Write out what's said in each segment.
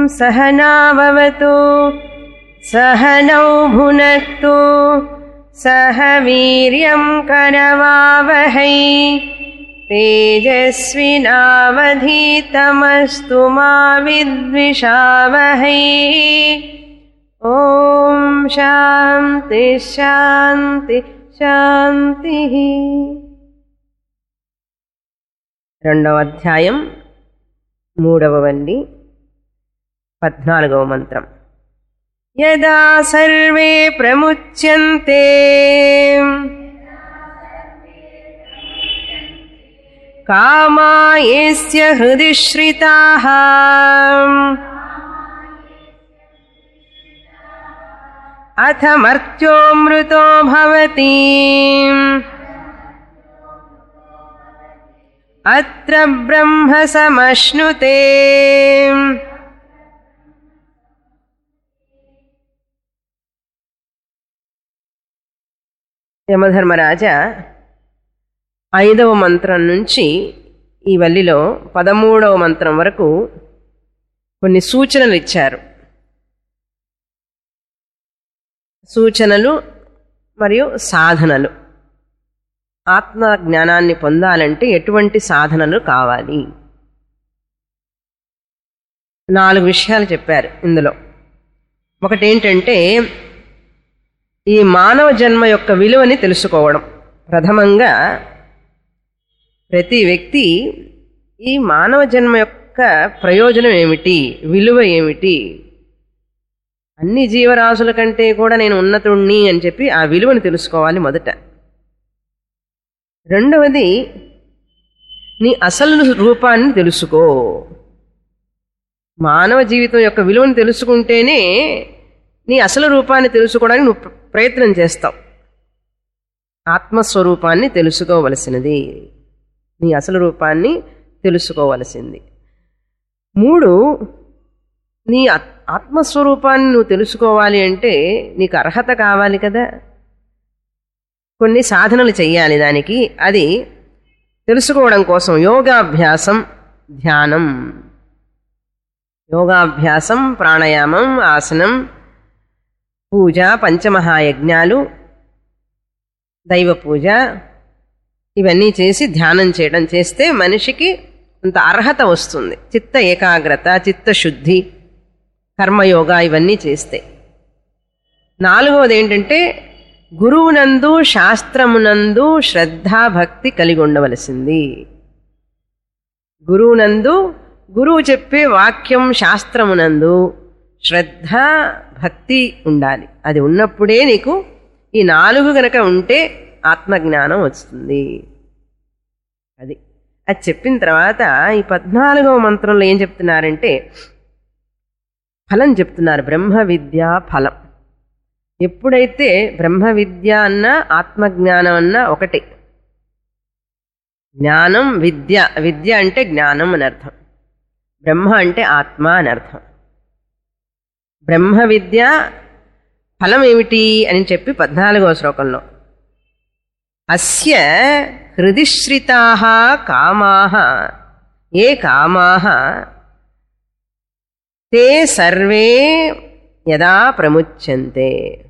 सहनाववतु सहनौ भुनक्तु सह वीर्यं करवावहै तेजस्विनावधीतमस्तु मा विद्विषावहै ॐ शान्ति शान्ति శాంతిః రెండవ అధ్యాయం మూడవ వల్లి పద్నాలుగవ మంత్రం యదా సర్వే ప్రముచ్యంతే కామాయేస్య హృది శ్రితాః అథ మర్త్యోమృతో భవతి అత్ర బ్రహ్మ సమశ్నుతే యమధర్మరాజ ఐదవ మంత్రం నుంచి ఈ వల్లిలో పదమూడవ మంత్రం వరకు కొన్ని సూచనలు ఇచ్చారు సూచనలు మరియు సాధనలు ఆత్మ జ్ఞానాన్ని పొందాలంటే ఎటువంటి సాధనలు కావాలి నాలుగు విషయాలు చెప్పారు ఇందులో ఒకటి ఏంటంటే ఈ మానవ జన్మ యొక్క విలువని తెలుసుకోవడం ప్రథమంగా ప్రతి వ్యక్తి ఈ మానవ జన్మ యొక్క ప్రయోజనం ఏమిటి విలువ ఏమిటి అన్ని జీవరాశుల కంటే కూడా నేను ఉన్నతుణ్ణి అని చెప్పి ఆ విలువను తెలుసుకోవాలి మొదట రెండవది నీ అసలు రూపాన్ని తెలుసుకో మానవ జీవితం యొక్క విలువను తెలుసుకుంటేనే నీ అసలు రూపాన్ని తెలుసుకోవడానికి నువ్వు ప్రయత్నం చేస్తావు ఆత్మస్వరూపాన్ని తెలుసుకోవలసినది నీ అసలు రూపాన్ని తెలుసుకోవలసింది మూడు నీ ఆత్మస్వరూపాన్ని నువ్వు తెలుసుకోవాలి అంటే నీకు అర్హత కావాలి కదా కొన్ని సాధనలు చెయ్యాలి దానికి అది తెలుసుకోవడం కోసం యోగాభ్యాసం ధ్యానం యోగాభ్యాసం ప్రాణాయామం ఆసనం పూజ పంచమహాయజ్ఞాలు దైవ పూజ ఇవన్నీ చేసి ధ్యానం చేయడం చేస్తే మనిషికి కొంత అర్హత వస్తుంది చిత్త ఏకాగ్రత చిత్తశుద్ధి కర్మయోగ ఇవన్నీ చేస్తే నాలుగవది ఏంటంటే గురువునందు శాస్త్రమునందు శ్రద్ధాభక్తి కలిగి ఉండవలసింది గురువునందు గురువు చెప్పే వాక్యం శాస్త్రమునందు శ్రద్ధ భక్తి ఉండాలి అది ఉన్నప్పుడే నీకు ఈ నాలుగు గనక ఉంటే ఆత్మజ్ఞానం వస్తుంది అది అది చెప్పిన తర్వాత ఈ పద్నాలుగవ మంత్రంలో ఏం చెప్తున్నారంటే ఫలం చెప్తున్నారు బ్రహ్మ విద్య ఫలం ఎప్పుడైతే బ్రహ్మ విద్య అన్నా ఆత్మజ్ఞానం అన్నా ఒకటే జ్ఞానం విద్య విద్య అంటే జ్ఞానం అని అర్థం బ్రహ్మ అంటే ఆత్మ అని అర్థం బ్రహ్మ విద్య ఫలం ఏమిటి అని చెప్పి పద్నాలుగవ శ్లోకంలో అస్య హృదిశ్రితా కామా ఏ కామా తే సర్వే యదా ప్రముచ్యంతే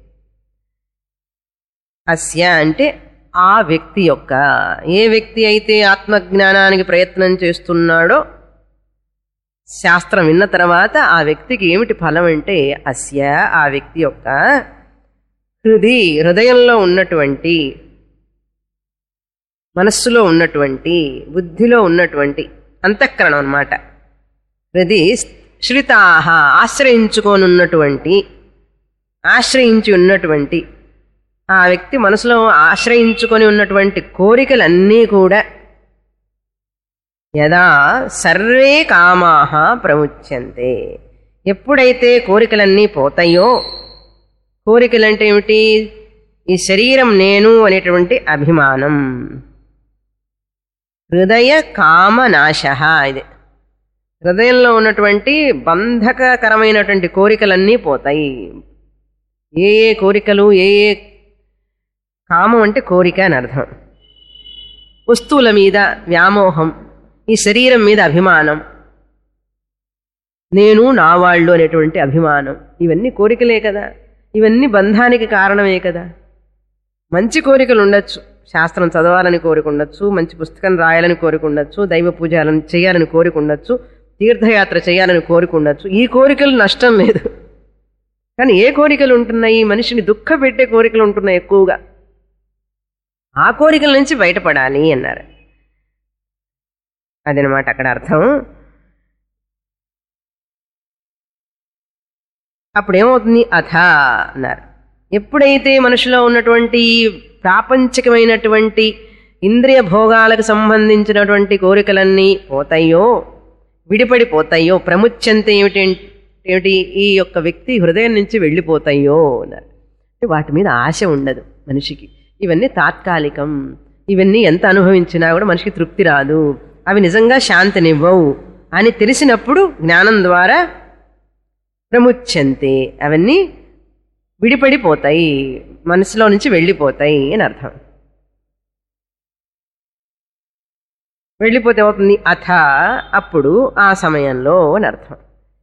అస్య అంటే ఆ వ్యక్తి యొక్క ఏ వ్యక్తి అయితే ఆత్మజ్ఞానానికి ప్రయత్నం చేస్తున్నాడో శాస్త్రం విన్న తర్వాత ఆ వ్యక్తికి ఏమిటి ఫలం అంటే అస్య ఆ వ్యక్తి యొక్క హృది హృదయంలో ఉన్నటువంటి మనస్సులో ఉన్నటువంటి బుద్ధిలో ఉన్నటువంటి అంతఃకరణం అన్నమాట హృది శ్రితాహ ఆశ్రయించుకోనున్నటువంటి ఆశ్రయించి ఉన్నటువంటి ఆ వ్యక్తి మనసులో ఆశ్రయించుకొని ఉన్నటువంటి కోరికలన్నీ కూడా యదా సర్వే కామాహ ప్రముచ్యంతే ఎప్పుడైతే కోరికలన్నీ పోతాయో కోరికలంటే ఏమిటి ఈ శరీరం నేను అనేటువంటి అభిమానం హృదయ కామనాశ ఇది హృదయంలో ఉన్నటువంటి బంధకకరమైనటువంటి కోరికలన్నీ పోతాయి ఏ ఏ కోరికలు ఏ ఏ కామం అంటే కోరిక అని అర్థం వస్తువుల మీద వ్యామోహం ఈ శరీరం మీద అభిమానం నేను నా వాళ్ళు అనేటువంటి అభిమానం ఇవన్నీ కోరికలే కదా ఇవన్నీ బంధానికి కారణమే కదా మంచి కోరికలు ఉండొచ్చు శాస్త్రం చదవాలని కోరిక ఉండొచ్చు మంచి పుస్తకం రాయాలని కోరిక ఉండొచ్చు దైవ పూజలను చేయాలని కోరిక ఉండొచ్చు తీర్థయాత్ర చేయాలని కోరిక ఉండొచ్చు ఈ కోరికలు నష్టం లేదు కానీ ఏ కోరికలు ఉంటున్నాయి మనిషిని దుఃఖ పెట్టే కోరికలు ఉంటున్నాయి ఎక్కువగా ఆ కోరికల నుంచి బయటపడాలి అన్నారు అదనమాట అక్కడ అర్థం అప్పుడేమవుతుంది అథ అన్నారు ఎప్పుడైతే మనిషిలో ఉన్నటువంటి ప్రాపంచికమైనటువంటి ఇంద్రియ భోగాలకు సంబంధించినటువంటి కోరికలన్నీ పోతాయో విడిపడిపోతాయో ప్రముచ్యంత ఏమిటి ఏమిటి ఈ యొక్క వ్యక్తి హృదయం నుంచి వెళ్ళిపోతాయో అన్నారు అంటే వాటి మీద ఆశ ఉండదు మనిషికి ఇవన్నీ తాత్కాలికం ఇవన్నీ ఎంత అనుభవించినా కూడా మనిషికి తృప్తి రాదు అవి నిజంగా శాంతినివ్వవు అని తెలిసినప్పుడు జ్ఞానం ద్వారా ప్రముచ్యంతే అవన్నీ విడిపడిపోతాయి మనసులో నుంచి వెళ్ళిపోతాయి అని అర్థం వెళ్ళిపోతే అవుతుంది అథ అప్పుడు ఆ సమయంలో అని అర్థం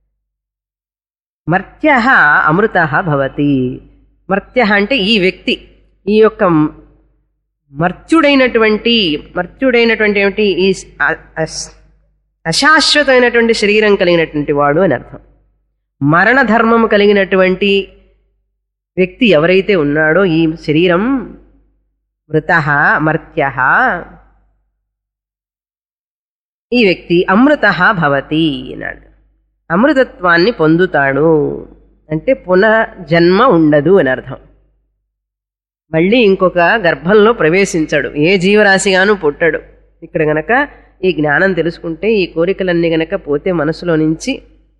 మర్త్య అమృత భవతి మర్త్య అంటే ఈ వ్యక్తి ఈ యొక్క మర్త్యుడైనటువంటి మర్త్యుడైనటువంటి ఏమిటి ఈ అ- అస్- అశాశ్వతమైనటువంటి శరీరం కలిగినటువంటి వాడు అని అర్థం మరణ ధర్మము కలిగినటువంటి వ్యక్తి ఎవరైతే ఉన్నాడో ఈ శరీరం మృత మర్త్య ఈ వ్యక్తి అమృత భవతి అన్నాడు అమృతత్వాన్ని పొందుతాడు అంటే పునర్జన్మ ఉండదు అని అర్థం మళ్ళీ ఇంకొక గర్భంలో ప్రవేశించడు ఏ జీవరాశిగాను పుట్టడు ఇక్కడ గనక ఈ జ్ఞానం తెలుసుకుంటే ఈ కోరికలన్నీ గనక పోతే మనసులో నుంచి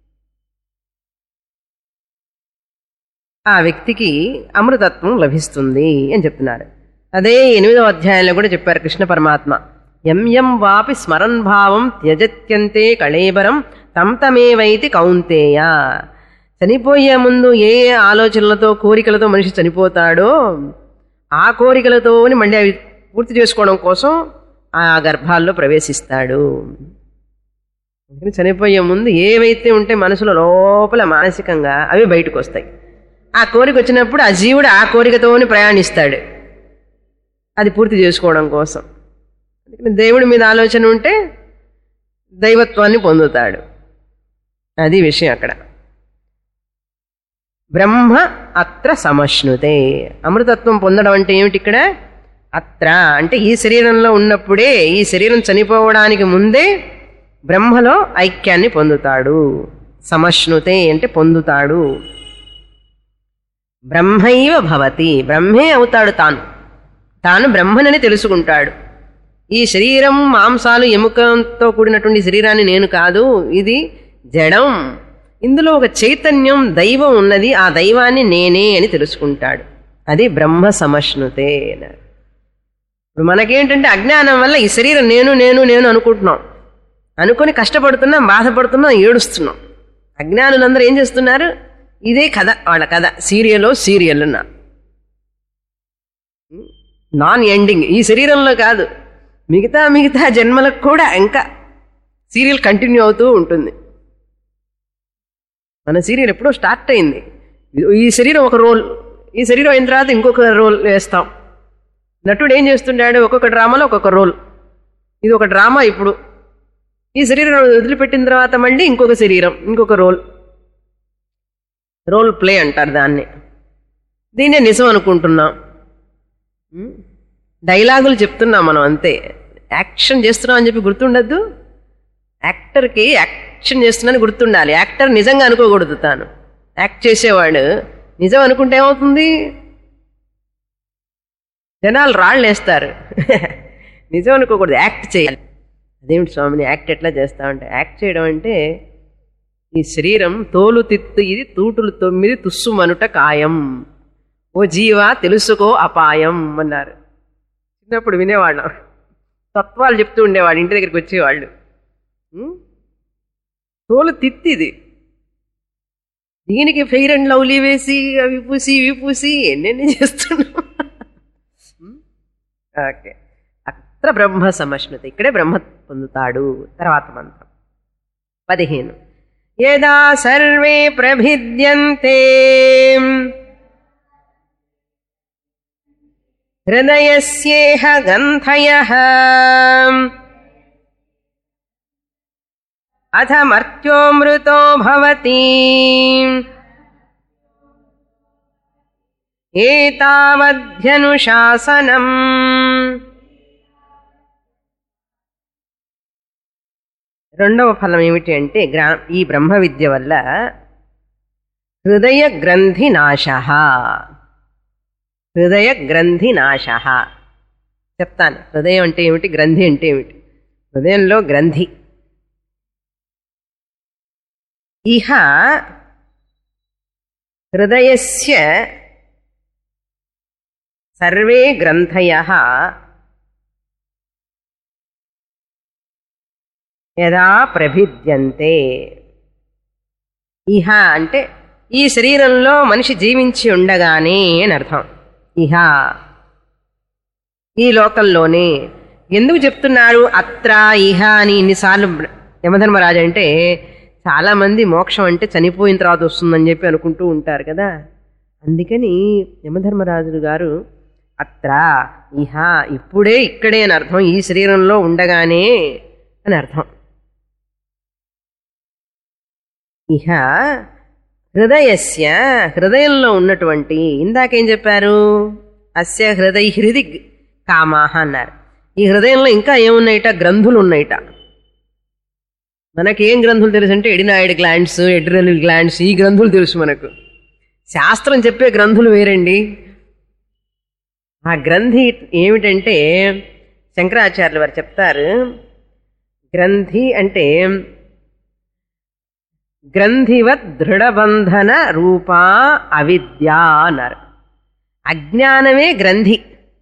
ఆ వ్యక్తికి అమృతత్వం లభిస్తుంది అని చెప్తున్నారు అదే ఎనిమిదవ అధ్యాయంలో కూడా చెప్పారు కృష్ణ పరమాత్మ ఎం ఎం వాపి స్మరన్ భావం త్యజత్యంతే కళేబరం తం తమేవైతి కౌంతేయ చనిపోయే ముందు ఏ ఏ ఆలోచనలతో కోరికలతో మనిషి చనిపోతాడో ఆ కోరికలతోని మళ్ళీ అవి పూర్తి చేసుకోవడం కోసం ఆ గర్భాల్లో ప్రవేశిస్తాడు అందుకని చనిపోయే ముందు ఏవైతే ఉంటే మనసులో లోపల మానసికంగా అవి బయటకు వస్తాయి ఆ కోరిక వచ్చినప్పుడు ఆ జీవుడు ఆ కోరికతోని ప్రయాణిస్తాడు అది పూర్తి చేసుకోవడం కోసం అందుకని దేవుడి మీద ఆలోచన ఉంటే దైవత్వాన్ని పొందుతాడు అది విషయం అక్కడ బ్రహ్మ అత్ర సమశ్నుతే అమృతత్వం పొందడం అంటే ఏమిటి ఇక్కడ అత్ర అంటే ఈ శరీరంలో ఉన్నప్పుడే ఈ శరీరం చనిపోవడానికి ముందే బ్రహ్మలో ఐక్యాన్ని పొందుతాడు సమశ్నుతే అంటే పొందుతాడు బ్రహ్మైవ భవతి బ్రహ్మే అవుతాడు తాను తాను బ్రహ్మనని తెలుసుకుంటాడు ఈ శరీరం మాంసాలు ఎముకతో కూడినటువంటి శరీరాన్ని నేను కాదు ఇది జడం ఇందులో ఒక చైతన్యం దైవం ఉన్నది ఆ దైవాన్ని నేనే అని తెలుసుకుంటాడు అది బ్రహ్మ సమశ్నుతే అన్నారు. ఇప్పుడు మనకేంటంటే అజ్ఞానం వల్ల ఈ శరీరం నేను నేను నేను అనుకుంటున్నాం అనుకొని కష్టపడుతున్నాం బాధపడుతున్నాం ఏడుస్తున్నాం అజ్ఞానులందరూ ఏం చేస్తున్నారు ఇదే కథ వాళ్ళ కథ సీరియలో సీరియల్ నా నాన్ ఎండింగ్ ఈ శరీరంలో కాదు మిగతా మిగతా జన్మలకు కూడా ఇంకా సీరియల్ కంటిన్యూ అవుతూ ఉంటుంది మన సీరియల్ ఎప్పుడో స్టార్ట్ అయింది ఈ శరీరం ఒక రోల్ ఈ శరీరం అయిన తర్వాత ఇంకొక రోల్ వేస్తాం నటుడు ఏం చేస్తుంటాడు ఒక్కొక్క డ్రామాలో ఒక్కొక్క రోల్ ఇది ఒక డ్రామా ఇప్పుడు ఈ శరీరం వదిలిపెట్టిన తర్వాత మళ్ళీ ఇంకొక శరీరం ఇంకొక రోల్ రోల్ ప్లే అంటారు దాన్ని దీన్నే నిజం అనుకుంటున్నాం ఉం? డైలాగులు చెప్తున్నాం మనం అంతే యాక్షన్ చేస్తున్నాం అని చెప్పి గుర్తుండద్దు యాక్టర్కి యాక్షన్ చేస్తున్నాను గుర్తుండాలి యాక్టర్ నిజంగా అనుకోకూడదు తాను యాక్ట్ చేసేవాడు నిజం అనుకుంటే ఏమవుతుంది జనాలు రాళ్ళు వేస్తారు నిజం అనుకోకూడదు యాక్ట్ చేయాలి అదేమిటి స్వామిని యాక్ట్ ఎట్లా చేస్తామంటే యాక్ట్ చేయడం అంటే ఈ శరీరం తోలు తిత్తు ఇది తూటులు తొమ్మిది తుస్సు మనుట కాయం ఓ జీవ తెలుసుకో అపాయం అన్నారు చిన్నప్పుడు వినేవాళ్ళం తత్వాలు చెప్తూ ఉండేవాడు ఇంటి దగ్గరికి వచ్చేవాళ్ళు ఉం? తోలు తిత్తిది దీనికి ఫెయిర్ అండ్ లవ్లీ వేసి అవి పూసి ఇవి పూసి ఎన్నెన్ని చేస్తున్నాం ఉం? ఓకే అత్ర బ్రహ్మ సమశ్నుత ఇక్కడే బ్రహ్మ పొందుతాడు తర్వాత మంత్రం పదిహేను యదా సర్వే ప్రభిద్యంతే హృదయస్యేహ గంథయః అథ మర్త్యోమృతో భవతి ఏతావధ్యనుశాసనం రెండవ ఫలం ఏమిటి అంటే గ్రా ఈ బ్రహ్మ విద్య వల్ల హృదయ గ్రంథి నాశ హృదయ గ్రంథి నాశ చెప్తాను హృదయం అంటే ఏమిటి గ్రంథి అంటే ఏమిటి హృదయంలో గ్రంథి ఇహ హృదయస్య సర్వే గ్రంథయ యదా ప్రభిద్యంతే ఇహ అంటే ఈ శరీరంలో మనిషి జీవించి ఉండగానే అని అర్థం ఇహ ఈ లోకంలోనే ఎందుకు చెప్తున్నారు అత్ర ఇహ అని ఇన్నిసార్లు యమధర్మరాజు అంటే చాలా మంది మోక్షం అంటే చనిపోయిన తర్వాత వస్తుందని చెప్పి అనుకుంటూ ఉంటారు కదా అందుకని యమధర్మరాజులు గారు అత్ర ఇహ ఇప్పుడే ఇక్కడే అని అర్థం ఈ శరీరంలో ఉండగానే అని అర్థం ఇహ హృదయస్య హృదయంలో ఉన్నటువంటి ఇందాకేం చెప్పారు అస్య హృదయ హృది కామాహ అన్నారు ఈ హృదయంలో ఇంకా ఏమున్నాయిట గ్రంథులు ఉన్నాయిట మనకేం గ్రంథులు తెలుసు అంటే ఎడినాయిడ్ గ్లాండ్స్ ఎడ్రినల్ గ్లాండ్స్ ఈ గ్రంథులు తెలుసు మనకు శాస్త్రం చెప్పే గ్రంథులు వేరండి ఆ గ్రంథి ఏమిటంటే శంకరాచార్యులు వారు చెప్తారు గ్రంథి అంటే గ్రంథివత్ దృఢబంధన రూపా అవిద్య అన్నారు అజ్ఞానమే గ్రంథి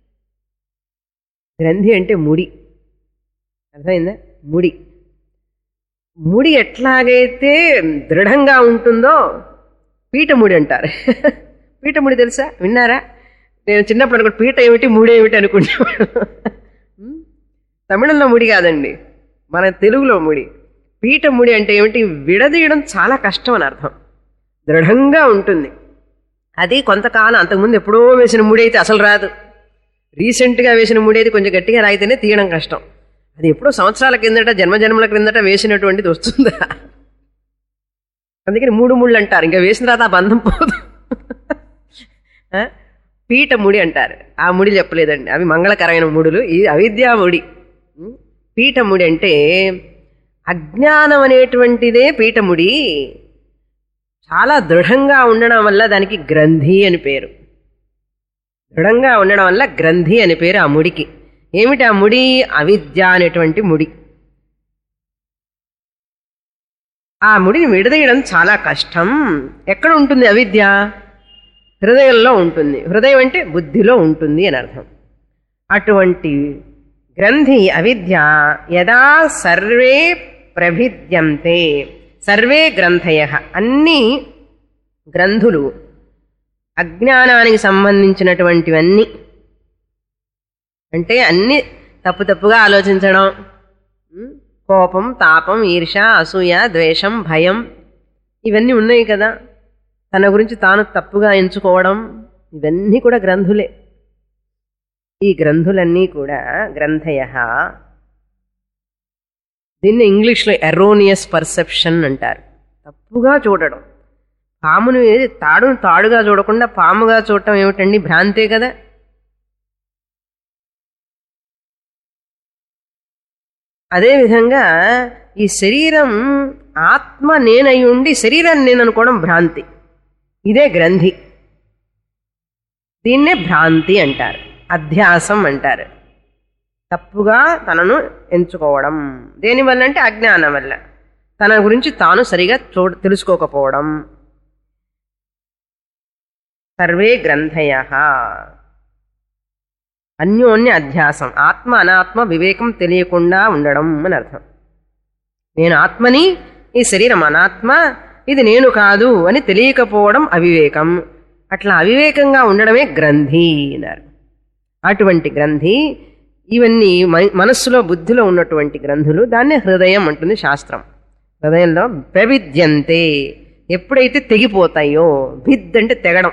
గ్రంథి అంటే ముడి అర్థమైందా ముడి ముడి ఎట్లాగైతే దృఢంగా ఉంటుందో పీఠముడి అంటారు పీఠముడి తెలుసా విన్నారా నేను చిన్నప్పుడు అనుకుంటే పీట ఏమిటి ముడి ఏమిటి అనుకునేవాడు తమిళంలో ముడి కాదండి మన తెలుగులో ముడి పీఠ ముడి అంటే ఏమిటి విడదీయడం చాలా కష్టం అని అర్థం దృఢంగా ఉంటుంది అది కొంతకాలం అంతకుముందు ఎప్పుడో వేసిన ముడి అయితే అసలు రాదు రీసెంట్గా వేసిన ముడి అయితే కొంచెం గట్టిగా రాయితేనే తీయడం కష్టం అది ఎప్పుడో సంవత్సరాల కిందట జన్మజన్మల క్రిందట వేసినటువంటిది వస్తుందా అందుకని మూడు ముళ్ళు అంటారు ఇంకా వేసిన తర్వాత ఆ బంధం పోదు ఆ? పీట ముడి అంటారు ఆ ముడి చెప్పలేదండి అవి మంగళకరమైన ముడులు ఈ అవిద్యా ముడి ఉం? పీఠముడి అంటే అజ్ఞానం అనేటువంటిదే పీఠముడి చాలా దృఢంగా ఉండడం వల్ల దానికి గ్రంథి అని పేరు దృఢంగా ఉండడం వల్ల గ్రంథి అని పేరు ఆ ముడికి ఏమిటి ఆ ముడి అవిద్య అనేటువంటి ముడి ఆ ముడిని విడదీయడం చాలా కష్టం ఎక్కడ ఉంటుంది అవిద్య హృదయంలో ఉంటుంది హృదయం అంటే బుద్ధిలో ఉంటుంది అని అర్థం అటువంటి గ్రంథి అవిద్య యదా సర్వే ప్రభిద్యంతే సర్వే గ్రంథయ అన్ని గ్రంథులు అజ్ఞానానికి సంబంధించినటువంటివన్నీ అంటే అన్ని తప్పు తప్పుగా ఆలోచించడం ఉం? కోపం తాపం ఈర్ష అసూయ ద్వేషం భయం ఇవన్నీ ఉన్నాయి కదా తన గురించి తాను తప్పుగా ఎంచుకోవడం ఇవన్నీ కూడా గ్రంథులే ఈ గ్రంథులన్నీ కూడా గ్రంథయ దీన్ని ఇంగ్లీష్లో ఎరోనియస్ పర్సెప్షన్ అంటారు తప్పుగా చూడడం పామును ఏది తాడును తాడుగా చూడకుండా పాముగా చూడటం ఏమిటండి భ్రాంతే కదా అదేవిధంగా ఈ శరీరం ఆత్మ నేనై ఉండి శరీరాన్ని నేను అనుకోవడం భ్రాంతి ఇదే గ్రంథి దీన్నే భ్రాంతి అంటారు అధ్యాసం అంటారు తప్పుగా తనను ఎంచుకోవడం దేనివల్ల అంటే అజ్ఞానం వల్ల తన గురించి తాను సరిగా చూ తెలుసుకోకపోవడం సర్వే గ్రంథయ అన్యోన్య అధ్యాసం ఆత్మ అనాత్మ వివేకం తెలియకుండా ఉండడం అని అర్థం నేను ఆత్మని ఈ శరీరం అనాత్మ ఇది నేను కాదు అని తెలియకపోవడం అవివేకం అట్లా అవివేకంగా ఉండడమే గ్రంథి అన్నారు అటువంటి గ్రంథి ఇవన్నీ మ- మనస్సులో బుద్ధిలో ఉన్నటువంటి గ్రంథులు దాన్నే హృదయం అంటుంది శాస్త్రం హృదయంలో ప్రవిద్యంతే ఎప్పుడైతే తెగిపోతాయో భిద్ అంటే తెగడం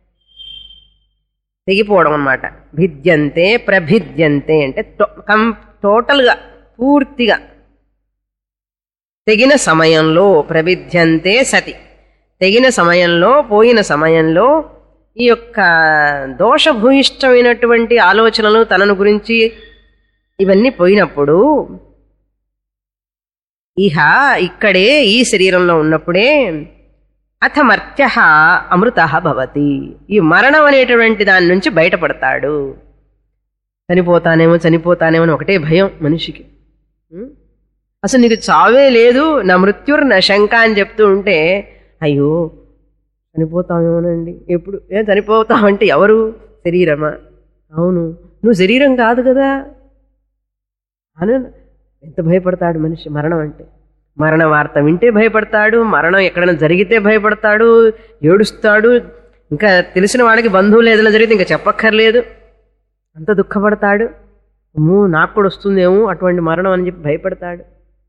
తెగిపోవడం అనమాట భిద్యంతే ప్రభిద్యంతే అంటే టో- కం టోటల్గా పూర్తిగా తెగిన సమయంలో ప్రవిద్యంతే సతి తెగిన సమయంలో పోయిన సమయంలో ఈ యొక్క దోషభూయిష్టమైనటువంటి ఆలోచనలు తనను గురించి ఇవన్నీ పోయినప్పుడు ఇహ ఇక్కడే ఈ శరీరంలో ఉన్నప్పుడే అథ మర్త్య అమృత భవతి ఈ మరణం అనేటువంటి దాని నుంచి బయటపడతాడు చనిపోతానేమో చనిపోతానేమో అని ఒకటే భయం మనిషికి ఉం? అసలు నీకు చావే లేదు నా మృత్యుర్ నా శంక అని చెప్తూ ఉంటే అయ్యో చనిపోతామేమోనండి ఎప్పుడు ఏం చనిపోతామంటే ఎవరు శరీరమా అవును నువ్వు శరీరం కాదు కదా అని ఎంత భయపడతాడు మనిషి మరణం అంటే మరణ వార్త వింటే భయపడతాడు మరణం ఎక్కడైనా జరిగితే భయపడతాడు ఏడుస్తాడు ఇంకా తెలిసిన వాడికి బంధువులు ఏదైనా జరిగితే ఇంకా చెప్పక్కర్లేదు అంత దుఃఖపడతాడు అమ్మో నాకు కూడా వస్తుందేమో అటువంటి మరణం అని చెప్పి భయపడతాడు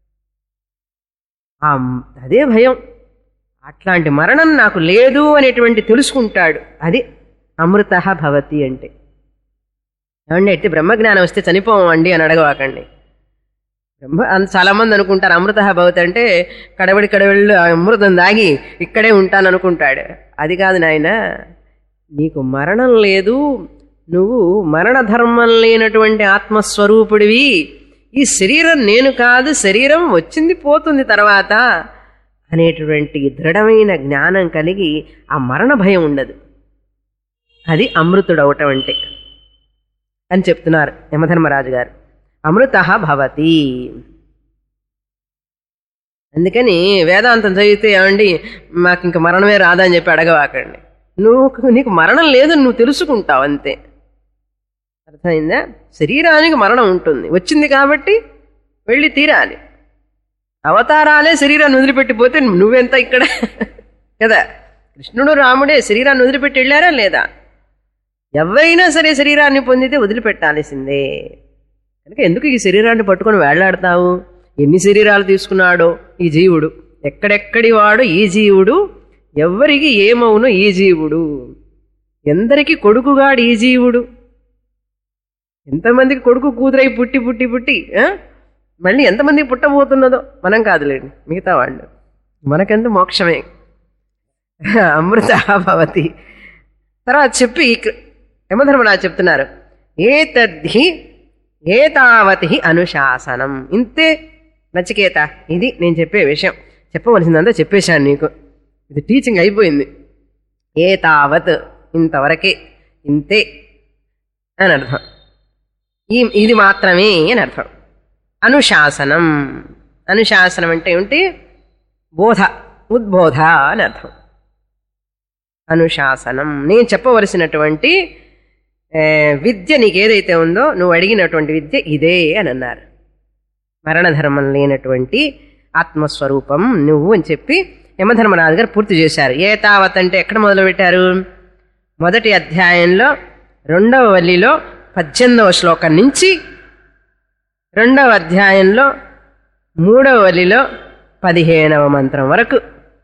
ఆ అదే భయం అట్లాంటి మరణం నాకు లేదు అనేటువంటి తెలుసుకుంటాడు అది అమృత భవతి అంటే ఏమండి అయితే బ్రహ్మజ్ఞానం వస్తే చనిపోమండి అని అడగవాకండి బ్రహ్మ అంత చాలా మంది అనుకుంటారు అమృత భవతి అంటే కడబడి కడబడి అమృతం దాగి ఇక్కడే ఉంటాను అనుకుంటాడు అది కాదు నాయన నీకు మరణం లేదు నువ్వు మరణ ధర్మం లేనటువంటి ఆత్మస్వరూపుడివి ఈ శరీరం నేను కాదు శరీరం వచ్చింది పోతుంది తర్వాత అనేటువంటి దృఢమైన జ్ఞానం కలిగి ఆ మరణ భయం ఉండదు అది అమృతుడవటం అంటే అని చెప్తున్నారు యమధర్మరాజు గారు అమృత భవతి అందుకని వేదాంతం చదివితే ఏమండి మాకు ఇంక మరణమే రాదా అని చెప్పి అడగవాకండి నువ్వు నీకు మరణం లేదు నువ్వు తెలుసుకుంటావు అంతే అర్థమైందా శరీరానికి మరణం ఉంటుంది వచ్చింది కాబట్టి వెళ్ళి తీరాలి అవతారాలే శరీరాన్ని వదిలిపెట్టిపోతే నువ్వెంత ఇక్కడ కదా కృష్ణుడు రాముడే శరీరాన్ని వదిలిపెట్టి వెళ్ళారా లేదా ఎవరైనా సరే శరీరాన్ని పొందితే వదిలిపెట్టాల్సిందే కనుక ఎందుకు ఈ శరీరాన్ని పట్టుకొని వేళ్లాడతావు ఎన్ని శరీరాలు తీసుకున్నాడో ఈ జీవుడు ఎక్కడెక్కడి వాడు ఈ జీవుడు ఎవ్వరికి ఏమవును ఈ జీవుడు ఎందరికి కొడుకుగాడు ఈ జీవుడు ఎంతమందికి కొడుకు కూతురై పుట్టి పుట్టి పుట్టి ఆ? మళ్ళీ ఎంతమందికి పుట్టబోతున్నదో మనం కాదులేండి మిగతా వాళ్ళు మనకెంత మోక్షమే అమృత భవతి తర్వాత చెప్పి ఇక- యమధర్మరాజు చెప్తున్నారు ఏతద్ధి ఏతావతి అనుశాసనం ఇంతే నచికేత ఇది నేను చెప్పే విషయం చెప్పవలసిందంతా చెప్పేశాను నీకు ఇది టీచింగ్ అయిపోయింది ఏతావత్ ఇంతవరకే ఇంతే అని అర్థం ఈ ఇది మాత్రమే అని అర్థం అనుశాసనం అనుశాసనం అంటే ఏమిటి బోధ ఉద్బోధ అని అర్థం అనుశాసనం నేను చెప్పవలసినటువంటి ఏ, విద్య నీకు ఏదైతే ఉందో నువ్వు అడిగినటువంటి విద్య ఇదే అని అన్నారు మరణధర్మం లేనటువంటి ఆత్మస్వరూపం నువ్వు అని చెప్పి యమధర్మరాజు గారు పూర్తి చేశారు ఏ తావత్ అంటే ఎక్కడ మొదలుపెట్టారు మొదటి అధ్యాయంలో రెండవ వల్లిలో పద్దెనిమిదవ శ్లోకం నుంచి రెండవ అధ్యాయంలో మూడవ వల్లిలో పదిహేనవ మంత్రం వరకు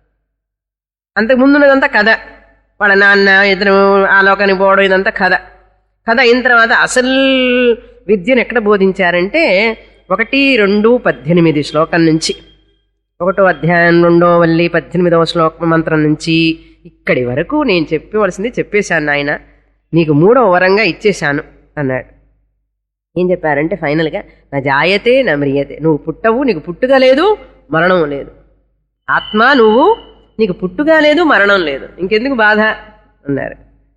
అంతకు ముందున్నదంతా కథ వాళ్ళ నాన్న ఇద్దరు ఆ లోకానికి పోవడం ఇదంతా కథ కథ అయిన తర్వాత అసలు విద్యను ఎక్కడ బోధించారంటే ఒకటి రెండు పద్దెనిమిది శ్లోకం నుంచి ఒకటో అధ్యాయం రెండో వల్లి పద్దెనిమిదవ శ్లోక మంత్రం నుంచి ఇక్కడి వరకు నేను చెప్పవలసింది చెప్పేశాను నాయన నీకు మూడవ వరంగా ఇచ్చేశాను అన్నాడు ఏం చెప్పారంటే ఫైనల్గా నా జాయతే నా మ్రియతే నువ్వు పుట్టవు నీకు పుట్టుగా లేదు మరణం లేదు ఆత్మ నువ్వు నీకు పుట్టుగా లేదు మరణం లేదు ఇంకెందుకు బాధ అన్నారు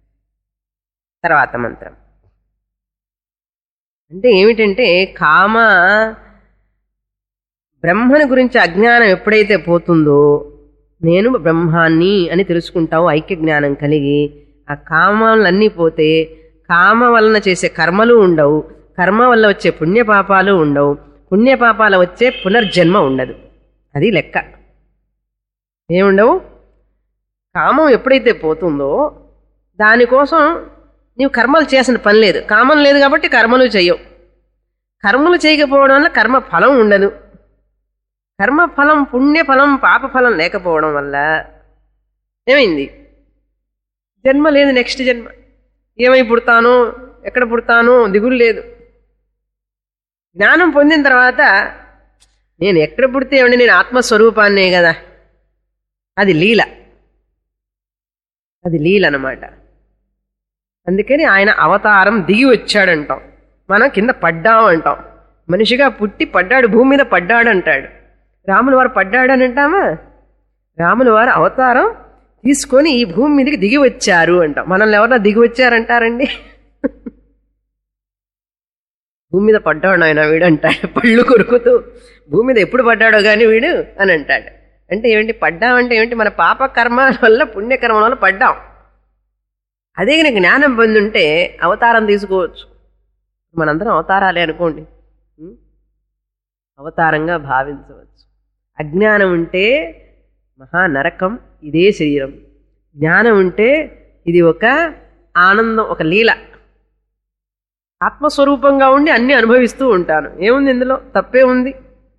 తర్వాత మంత్రం అంటే ఏమిటంటే కామ బ్రహ్మను గురించి అజ్ఞానం ఎప్పుడైతే పోతుందో నేను బ్రహ్మాన్ని అని తెలుసుకుంటావు ఐక్య జ్ఞానం కలిగి ఆ కామాలన్నీ పోతే కామ వలన చేసే కర్మలు ఉండవు కర్మ వల్ల వచ్చే పుణ్యపాపాలు ఉండవు పుణ్యపాపాల వచ్చే పునర్జన్మ ఉండదు అది లెక్క ఏముండవు కామం ఎప్పుడైతే పోతుందో దానికోసం నీవు కర్మలు చేసిన పని లేదు కామం లేదు కాబట్టి కర్మలు చెయ్యవు కర్మలు చేయకపోవడం వల్ల కర్మ ఫలం ఉండదు కర్మఫలం పుణ్యఫలం పాపఫలం లేకపోవడం వల్ల ఏమైంది జన్మ లేదు నెక్స్ట్ జన్మ ఏమై పుడతాను ఎక్కడ పుడతాను దిగులు లేదు జ్ఞానం పొందిన తర్వాత నేను ఎక్కడ పుడితే ఏమండి నేను ఆత్మస్వరూపాన్నే కదా అది లీల అది లీల అన్నమాట అందుకని ఆయన అవతారం దిగి వచ్చాడంటాం మనం కింద పడ్డాం అంటాం మనిషిగా పుట్టి పడ్డాడు భూమి మీద పడ్డాడు అంటాడు రాముల వారు పడ్డాడని అంటామా రాముల వారు అవతారం తీసుకొని ఈ భూమి మీదకి దిగి వచ్చారు అంటాం మనల్ని ఎవరన్నా దిగి వచ్చారంటారండి భూమి మీద పడ్డాడు ఆయన వీడు అంటాడు పళ్ళు కొరుకుతూ భూమి మీద ఎప్పుడు పడ్డాడో కానీ వీడు అని అంటాడు అంటే ఏమిటి పడ్డామంటే ఏమిటి మన పాప కర్మ వల్ల పుణ్యకర్మ వల్ల పడ్డాం అదే కనుక జ్ఞానం పొందుంటే అవతారం తీసుకోవచ్చు మనందరం అవతారాలే అనుకోండి ఉం? అవతారంగా భావించవచ్చు అజ్ఞానం ఉంటే మహా నరకం ఇదే శరీరం జ్ఞానం ఉంటే ఇది ఒక ఆనందం ఒక లీల ఆత్మస్వరూపంగా ఉండి అన్ని అనుభవిస్తూ ఉంటాను ఏముంది ఇందులో తప్పే ఉంది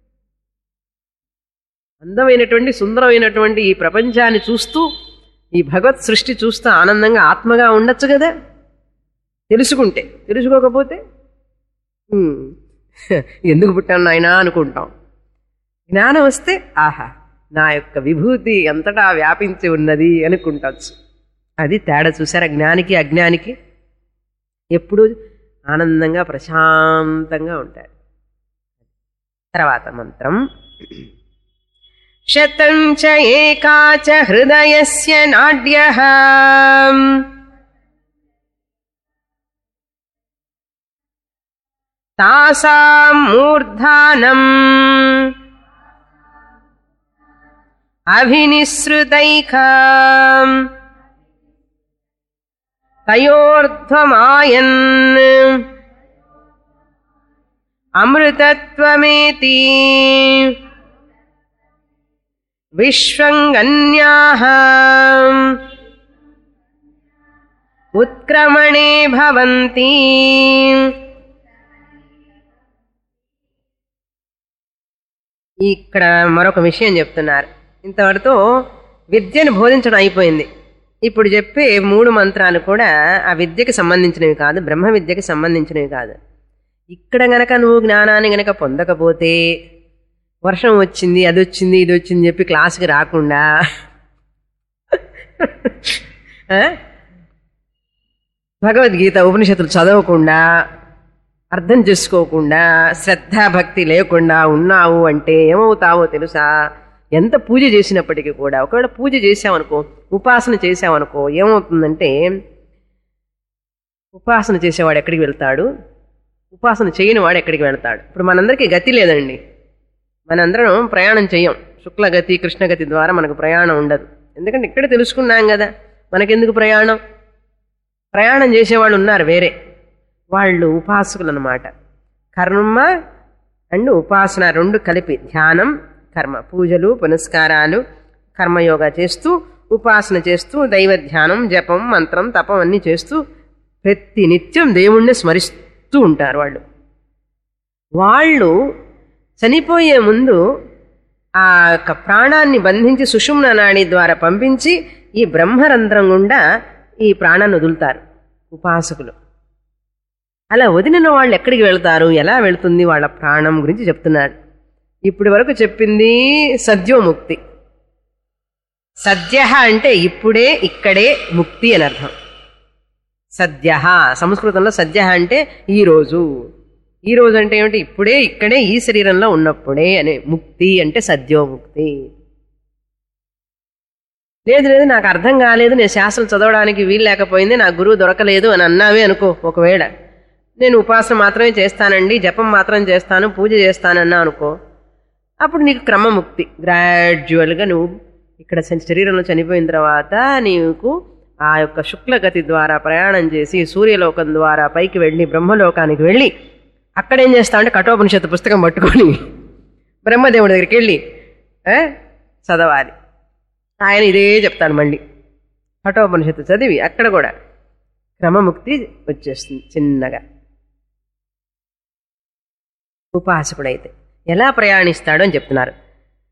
అందమైనటువంటి సుందరమైనటువంటి ఈ ప్రపంచాన్ని చూస్తూ ఈ భగవత్ సృష్టి చూస్తూ ఆనందంగా ఆత్మగా ఉండొచ్చు కదా తెలుసుకుంటే తెలుసుకోకపోతే "ఉమ్, ఎందుకు పుట్టాను నాయనా అనుకుంటాం జ్ఞానం వస్తే ఆహా నా యొక్క విభూతి అంతటా వ్యాపించి ఉన్నది అనుకుంటచ్చు అది తేడా చూసారా జ్ఞానికి అజ్ఞానికి ఎప్పుడు ఆనందంగా ప్రశాంతంగా ఉంటాడు తర్వాత మంత్రం శతం చ ఏకా చ హృదయస్య నాడ్య తాసాం మూర్ధానం అభినిసృతైకా తయోర్ధ్వమాయన్ అమృతత్వమేతి విశ్వంగన్యాః ఉత్క్రమణే భవంతి ఇక్కడ మరొక విషయం చెప్తున్నారు ఇంతవరకు విద్యను బోధించడం అయిపోయింది ఇప్పుడు చెప్పే మూడు మంత్రాలు కూడా ఆ విద్యకి సంబంధించినవి కాదు బ్రహ్మ విద్యకి సంబంధించినవి కాదు ఇక్కడ గనక నువ్వు జ్ఞానాన్ని గనక పొందకపోతే వర్షం వచ్చింది అది వచ్చింది ఇది వచ్చింది చెప్పి క్లాస్కి రాకుండా ఆ? భగవద్గీత ఉపనిషత్తులు చదవకుండా అర్థం చేసుకోకుండా శ్రద్ధాభక్తి లేకుండా ఉన్నావు అంటే ఏమవుతావో తెలుసా ఎంత పూజ చేసినప్పటికీ కూడా ఒకవేళ పూజ చేసామనుకో ఉపాసన చేసామనుకో ఏమవుతుందంటే ఉపాసన చేసేవాడు ఎక్కడికి వెళ్తాడు ఉపాసన చేయని వాడు ఎక్కడికి వెళ్తాడు ఇప్పుడు మనందరికీ గతి లేదండి మనందరం ప్రయాణం చెయ్యం శుక్లగతి కృష్ణగతి ద్వారా మనకు ప్రయాణం ఉండదు ఎందుకంటే ఇక్కడ తెలుసుకున్నాం కదా మనకెందుకు ప్రయాణం ప్రయాణం చేసేవాళ్ళు ఉన్నారు వేరే వాళ్ళు ఉపాసకులు అనమాట కర్మ అండ్ ఉపాసన రెండు కలిపి ధ్యానం కర్మ పూజలు పునస్కారాలు కర్మయోగా చేస్తూ ఉపాసన చేస్తూ దైవ ధ్యానం జపం మంత్రం తపం అన్నీ చేస్తూ ప్రతి నిత్యం దేవుణ్ణి స్మరిస్తూ ఉంటారు వాళ్ళు వాళ్ళు చనిపోయే ముందు ఆ యొక్క ప్రాణాన్ని బంధించి సుషుమ్న నాడి ద్వారా పంపించి ఈ బ్రహ్మరంధ్రం గుండా ఈ ప్రాణాన్ని వదులుతారు ఉపాసకులు అలా వదిలిన వాళ్ళు ఎక్కడికి వెళ్తారు ఎలా వెళ్తుంది వాళ్ళ ప్రాణం గురించి చెప్తున్నాడు ఇప్పటి వరకు చెప్పింది సద్యోముక్తి సద్య అంటే ఇప్పుడే ఇక్కడే ముక్తి అని అర్థం సద్య సంస్కృతంలో సద్య అంటే ఈ రోజు ఈ రోజు అంటే ఏమిటి ఇప్పుడే ఇక్కడే ఈ శరీరంలో ఉన్నప్పుడే అనే ముక్తి అంటే సద్యోముక్తి లేదు లేదు నాకు అర్థం కాలేదు నేను శాస్త్రం చదవడానికి వీలు లేకపోయింది నా గురువు దొరకలేదు అని అన్నావే అనుకో ఒకవేళ నేను ఉపాసన మాత్రమే చేస్తానండి జపం మాత్రం చేస్తాను పూజ చేస్తానన్నా అనుకో అప్పుడు నీకు క్రమముక్తి గ్రాడ్యువల్గా నువ్వు ఇక్కడ శ- శరీరంలో చనిపోయిన తర్వాత నీకు ఆ యొక్క శుక్లగతి ద్వారా ప్రయాణం చేసి సూర్యలోకం ద్వారా పైకి వెళ్ళి బ్రహ్మలోకానికి వెళ్ళి అక్కడేం చేస్తావంటే కఠోపనిషత్తు పుస్తకం పట్టుకొని బ్రహ్మదేవుడి దగ్గరికి వెళ్ళి ఆ, చదవాలి ఆయన ఇదే చెప్తాను మళ్ళీ కఠోపనిషత్తు చదివి అక్కడ కూడా క్రమముక్తి వచ్చేస్తుంది చిన్నగా ఉపాసకుడైతే ఎలా ప్రయాణిస్తాడు అని చెప్తున్నారు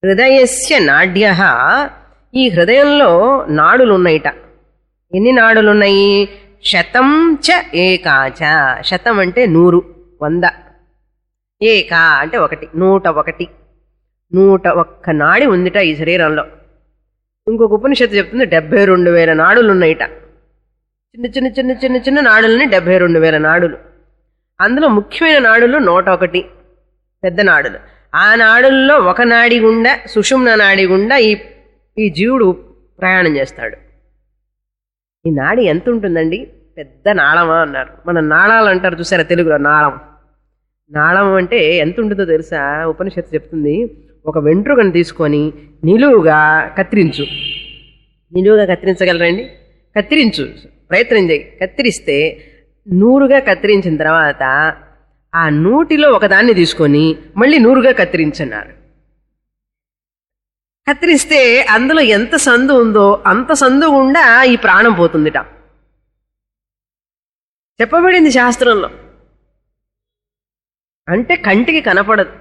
హృదయస్య నాడ్య ఈ హృదయంలో నాడులు ఉన్నాయిట ఎన్ని నాడులు ఉన్నాయి శతం చ ఏకాచ శతం అంటే నూరు వంద ఏకా అంటే ఒకటి నూట ఒకటి నూట ఒక్క నాడి ఉందిట ఈ శరీరంలో ఇంకొక ఉపనిషత్తు చెప్తుంది డెబ్బై రెండు వేల నాడులు ఉన్నాయిట చిన్న చిన్న చిన్న చిన్న చిన్న నాడులని డెబ్బై రెండు వేల నాడులు అందులో ముఖ్యమైన నాడులు నూట ఒకటి పెద్ద నాడులు ఆ నాడుల్లో ఒక నాడి గుండా సుషుమ్న నాడి గుండా ఈ ఈ జీవుడు ప్రయాణం చేస్తాడు ఈ నాడి ఎంత ఉంటుందండి పెద్ద నాళమా అన్నారు మన నాళాలు అంటారు చూసారా తెలుగులో నాళం నాళం అంటే ఎంత ఉంటుందో తెలుసా ఉపనిషత్తు చెప్తుంది ఒక వెంట్రుకను తీసుకొని నిలువుగా కత్తిరించు నిలువుగా కత్తిరించగలరండి కత్తిరించు ప్రయత్నం చేయి కత్తిరిస్తే నూరుగా కత్తిరించిన తర్వాత ఆ నూటిలో ఒకదాన్ని తీసుకొని మళ్ళీ నూరుగా కత్తిరించన్నారు కత్తిరిస్తే అందులో ఎంత సందు ఉందో అంత సందు గుండా ఈ ప్రాణం పోతుందిట చెప్పబడింది శాస్త్రంలో అంటే కంటికి కనపడదు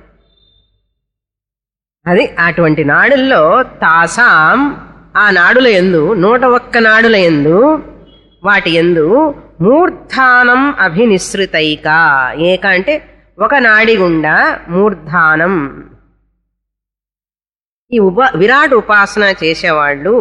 అది అటువంటి నాడుల్లో తాసాం ఆ నాడుల ఎందు నూట ఒక్క నాడుల ఎందు వాటి ఎందు మూర్ధానం అభినిసృతైక ఏక అంటే ఒక నాడి గుండా మూర్ధానం ఈ ఉప విరాట్ ఉపాసన చేసేవాళ్ళు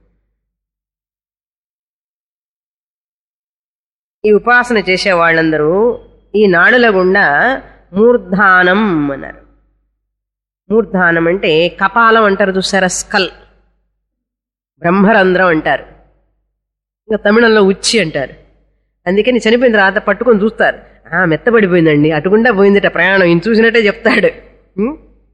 ఈ ఉపాసన చేసే వాళ్ళందరూ ఈ నాడుల గుండా మూర్ధానం అన్నారు మూర్ధానం అంటే కపాలం అంటారు చూసారా స్కల్ బ్రహ్మరంధ్రం అంటారు ఇంకా తమిళంలో ఉచ్చి అంటారు అందుకని చనిపోయిన తర్వాత పట్టుకొని చూస్తారు ఆ మెత్తబడిపోయిందండి అటుకుండా పోయిందిట ప్రయాణం ఈయన చూసినట్టే చెప్తాడు ఉం?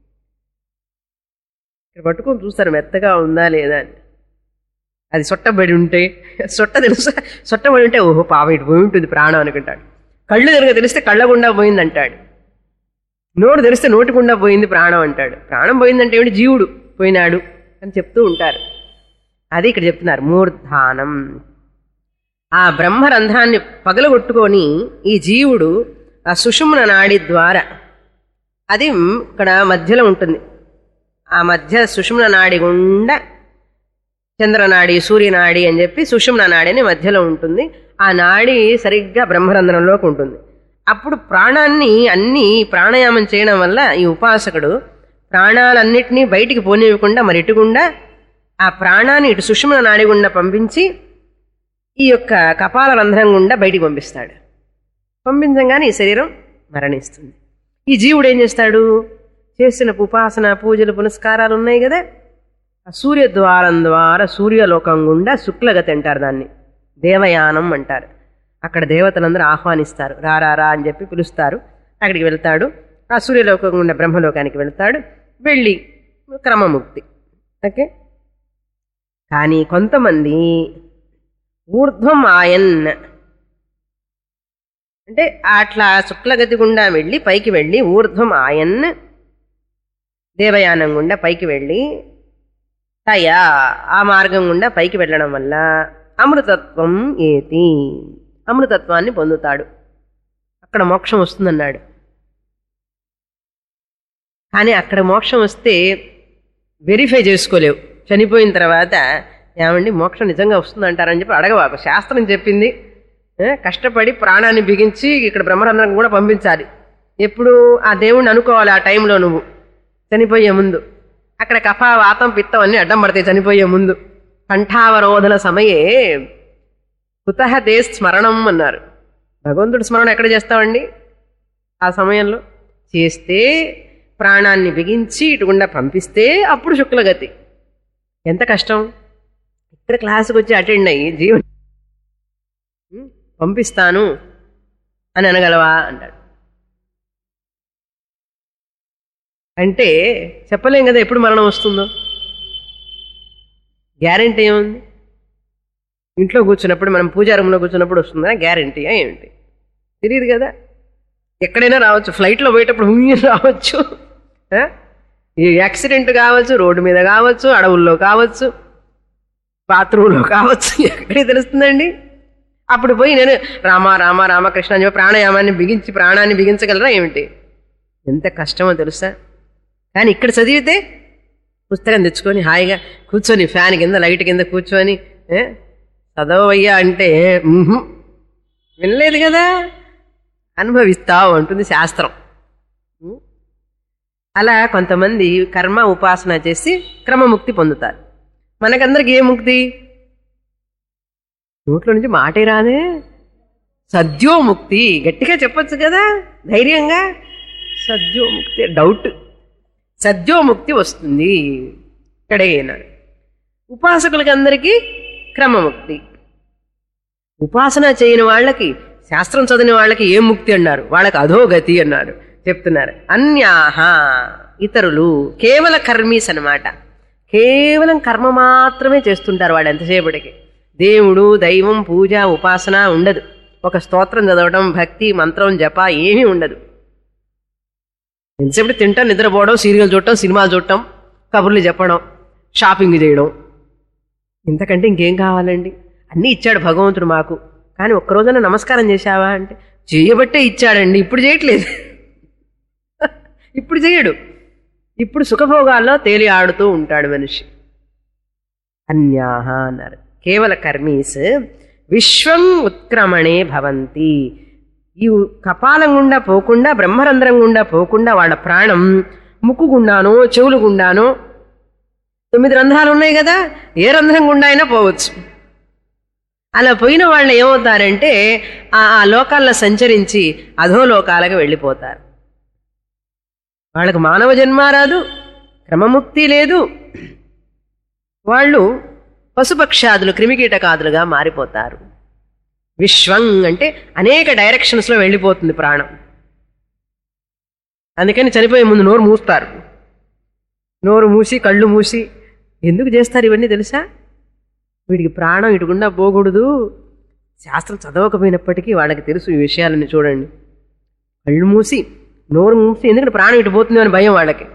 ఇక్కడ పట్టుకొని చూస్తారు మెత్తగా ఉందా లేదా అని అది సొట్టబడి ఉంటే సొట్ట తెలుసా సొట్టబడి ఉంటే ఓహో పాప ఇటు పోయి ఉంటుంది ప్రాణం అనుకుంటాడు కళ్ళు కనుక తెలిస్తే కళ్ళగుండా పోయింది అంటాడు నోరు తెరిస్తే నోటికుండా పోయింది ప్రాణం అంటాడు ప్రాణం పోయిందంటే ఏమిటి జీవుడు పోయినాడు అని చెప్తూ ఉంటారు అది ఇక్కడ చెప్తున్నారు మూర్ధానం ఆ బ్రహ్మరంధ్రాన్ని పగలగొట్టుకొని ఈ జీవుడు ఆ సుషుమ్న నాడి ద్వారా అది మ్, ఇక్కడ మధ్యలో ఉంటుంది ఆ మధ్య సుషుమ్న నాడి గుండా చంద్రనాడి సూర్యనాడి అని చెప్పి సుషుమ్న నాడి అని మధ్యలో ఉంటుంది ఆ నాడి సరిగ్గా బ్రహ్మరంధ్రంలోకి ఉంటుంది అప్పుడు ప్రాణాన్ని అన్ని ప్రాణాయామం చేయడం వల్ల ఈ ఉపాసకుడు ప్రాణాలన్నిటినీ బయటికి పోనివ్వకుండా మరి ఇటుగుండా ఆ ప్రాణాన్ని ఇటు సుషుమ్న నాడి గుండా పంపించి ఈ యొక్క కపాల రంధ్రం గుండా బయటికి పంపిస్తాడు పంపించగానే ఈ శరీరం మరణిస్తుంది ఈ జీవుడు ఏం చేస్తాడు చేసిన ఉపాసన పూజలు పునస్కారాలు ఉన్నాయి కదా ఆ సూర్యద్వారం ద్వారా సూర్యలోకం గుండా శుక్లగతి అంటారు దాన్ని దేవయానం అంటారు అక్కడ దేవతలందరూ ఆహ్వానిస్తారు రా రా రా అని చెప్పి పిలుస్తారు అక్కడికి వెళ్తాడు ఆ సూర్యలోకం గుండా బ్రహ్మలోకానికి వెళ్తాడు వెళ్ళి క్రమముక్తి ఓకే కానీ కొంతమంది ఊర్ధ్వం ఆయన్ అంటే అట్లా శుక్లగతి గుండా వెళ్ళి పైకి వెళ్ళి ఊర్ధ్వం ఆయన్ దేవయానం గుండా పైకి వెళ్ళి తయా ఆ మార్గం గుండా పైకి వెళ్ళడం వల్ల అమృతత్వం ఏతి అమృతత్వాన్ని పొందుతాడు అక్కడ మోక్షం వస్తుందన్నాడు కానీ అక్కడ మోక్షం వస్తే వెరిఫై చేసుకోలేవు చనిపోయిన తర్వాత ఏమండి మోక్షం నిజంగా వస్తుందంటారని చెప్పి అడగవాకు శాస్త్రం చెప్పింది ఏ, కష్టపడి ప్రాణాన్ని బిగించి ఇక్కడ బ్రహ్మరంధ్రం కూడా పంపించాలి ఎప్పుడు ఆ దేవుణ్ణి అనుకోవాలి ఆ టైంలో నువ్వు చనిపోయే ముందు అక్కడ కఫ వాతం పిత్తం అన్ని అడ్డం పడతాయి చనిపోయే ముందు కంఠావరోధన సమయే కుతహ దే స్మరణం అన్నారు భగవంతుడి స్మరణ ఎక్కడ చేస్తామండి ఆ సమయంలో చేస్తే ప్రాణాన్ని బిగించి ఇటుగుండా పంపిస్తే అప్పుడు శుక్లగతి ఎంత కష్టం ఇక్కడ క్లాసుకు వచ్చి అటెండ్ అయ్యి జీవన్ ఉం? పంపిస్తాను అని అనగలవా అంటాడు అంటే చెప్పలేం కదా ఎప్పుడు మరణం వస్తుందో గ్యారంటీ ఏముంది ఇంట్లో కూర్చున్నప్పుడు మనం పూజా రూమ్లో కూర్చున్నప్పుడు వస్తుందా గ్యారంటీయా ఏమిటి తెలియదు కదా ఎక్కడైనా రావచ్చు ఫ్లైట్లో పోయేటప్పుడు ఉయ్యి రావచ్చు ఆ? ఈ యాక్సిడెంట్ కావచ్చు రోడ్డు మీద కావచ్చు అడవుల్లో కావచ్చు బాత్రూంలో కావచ్చు ఎక్కడికి తెలుస్తుందండి అప్పుడు పోయి నేను రామ రామ రామకృష్ణ అని చెప్పి ప్రాణాయామాన్ని బిగించి ప్రాణాన్ని బిగించగలరా ఏమిటి ఎంత కష్టమో తెలుసా కానీ ఇక్కడ చదివితే పుస్తకం తెచ్చుకొని హాయిగా కూర్చొని ఫ్యాన్ కింద లైట్ కింద కూర్చొని ఏ, చదవయ్యా అంటే "ఉహుం, వినలేదు కదా అనుభవిస్తావు అంటుంది శాస్త్రం ఉం? అలా కొంతమంది కర్మ ఉపాసన చేసి క్రమముక్తి పొందుతారు మనకందరికి ఏ ముక్తి నోట్లో నుంచి మాటే రాదే సద్యోముక్తి గట్టిగా చెప్పొచ్చు కదా ధైర్యంగా సద్యోముక్తి డౌట్ సద్యోముక్తి వస్తుంది ఇక్కడే అన్నాడు ఉపాసకులకి అందరికీ క్రమముక్తి ఉపాసన చేయని వాళ్ళకి శాస్త్రం చదివిన వాళ్ళకి ఏం ముక్తి అన్నారు వాళ్ళకి అధోగతి అన్నారు చెప్తున్నారు అన్యాహ ఇతరులు కేవల కర్మీస్ అన్నమాట కేవలం కర్మ మాత్రమే చేస్తుంటారు వాళ్ళు ఎంతసేపటికి దేవుడు దైవం పూజ ఉపాసన ఉండదు ఒక స్తోత్రం చదవడం భక్తి మంత్రం జప ఏమీ ఉండదు ఎంతసేపు తింటాం నిద్రపోవడం సీరియల్ చూడటం సినిమాలు చూడటం కబుర్లు చెప్పడం షాపింగ్ చేయడం ఇంతకంటే ఇంకేం కావాలండి అన్నీ ఇచ్చాడు భగవంతుడు మాకు కానీ ఒక్కరోజైనా నమస్కారం చేశావా అంటే చేయబట్టే ఇచ్చాడండి ఇప్పుడు చేయట్లేదు ఇప్పుడు చేయడు ఇప్పుడు సుఖభోగాల్లో తేలి ఆడుతూ ఉంటాడు మనిషి అన్యాహ అన్నారు కేవల కర్మీస్ విశ్వం ఉత్క్రమణే భవంతి ఈ కపాలం గుండా పోకుండా బ్రహ్మరంధ్రం గుండా పోకుండా వాళ్ళ ప్రాణం ముక్కు గుండానో చెవులు గుండానో తొమ్మిది రంధ్రాలు ఉన్నాయి కదా ఏ రంధ్రం గుండా అయినా పోవచ్చు అలా పోయిన వాళ్ళు ఏమవుతారంటే ఆ ఆ లోకాల్లో సంచరించి అధోలోకాలకు వెళ్ళిపోతారు వాళ్ళకు మానవ జన్మ రాదు క్రమముక్తి లేదు వాళ్ళు పశుపక్షాదులు క్రిమికీటకాదులుగా మారిపోతారు విశ్వం అంటే అనేక డైరెక్షన్స్లో వెళ్ళిపోతుంది ప్రాణం అందుకని చనిపోయే ముందు నోరు మూస్తారు నోరు మూసి కళ్ళు మూసి ఎందుకు చేస్తారు ఇవన్నీ తెలుసా వీడికి ప్రాణం ఇటుకుండా పోకూడదు శాస్త్రం చదవకపోయినప్పటికీ వాళ్ళకి తెలుసు ఈ విషయాలని చూడండి కళ్ళు మూసి నోరు మూసి ఎందుకంటే ప్రాణం ఇటు పోతుంది అని భయం వాళ్ళకి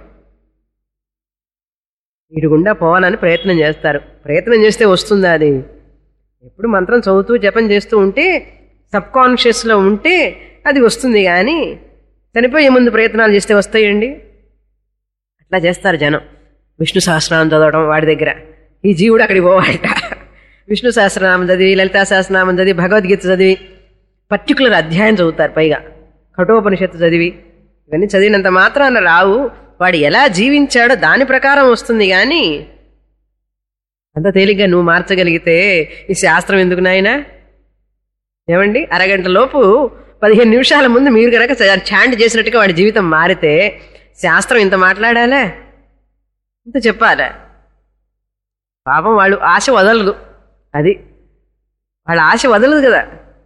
ఇటుగుండా పోవాలని ప్రయత్నం చేస్తారు ప్రయత్నం చేస్తే వస్తుందా అది ఎప్పుడు మంత్రం చదువుతూ జపం చేస్తూ ఉంటే సబ్ కాన్షియస్లో ఉంటే అది వస్తుంది కానీ చనిపోయే ముందు ప్రయత్నాలు చేస్తే వస్తాయండి అట్లా చేస్తారు జనం విష్ణు సహస్రనామం చదవడం వాడి దగ్గర ఈ జీవుడు అక్కడికి పోవాలట విష్ణు సహస్రనామం చదివి లలితా సహస్రనామం చదివి భగవద్గీత చదివి పర్టికులర్ అధ్యాయం చదువుతారు పైగా కఠోపనిషత్తు చదివి ఇవన్నీ చదివినంత మాత్రాన రావు వాడు ఎలా జీవించాడో దాని ప్రకారం వస్తుంది కానీ అంత తేలిగ్గా నువ్వు మార్చగలిగితే ఈ శాస్త్రం ఎందుకు నాయనా ఏమండి అరగంట లోపు పదిహేను నిమిషాల ముందు మీరు కనుక చాంట్ చేసినట్టుగా వాడి జీవితం మారితే శాస్త్రం ఇంత మాట్లాడాలా ఇంత చెప్పాలా పాపం వాళ్ళు ఆశ వదలదు అది వాళ్ళ ఆశ వదలదు కదా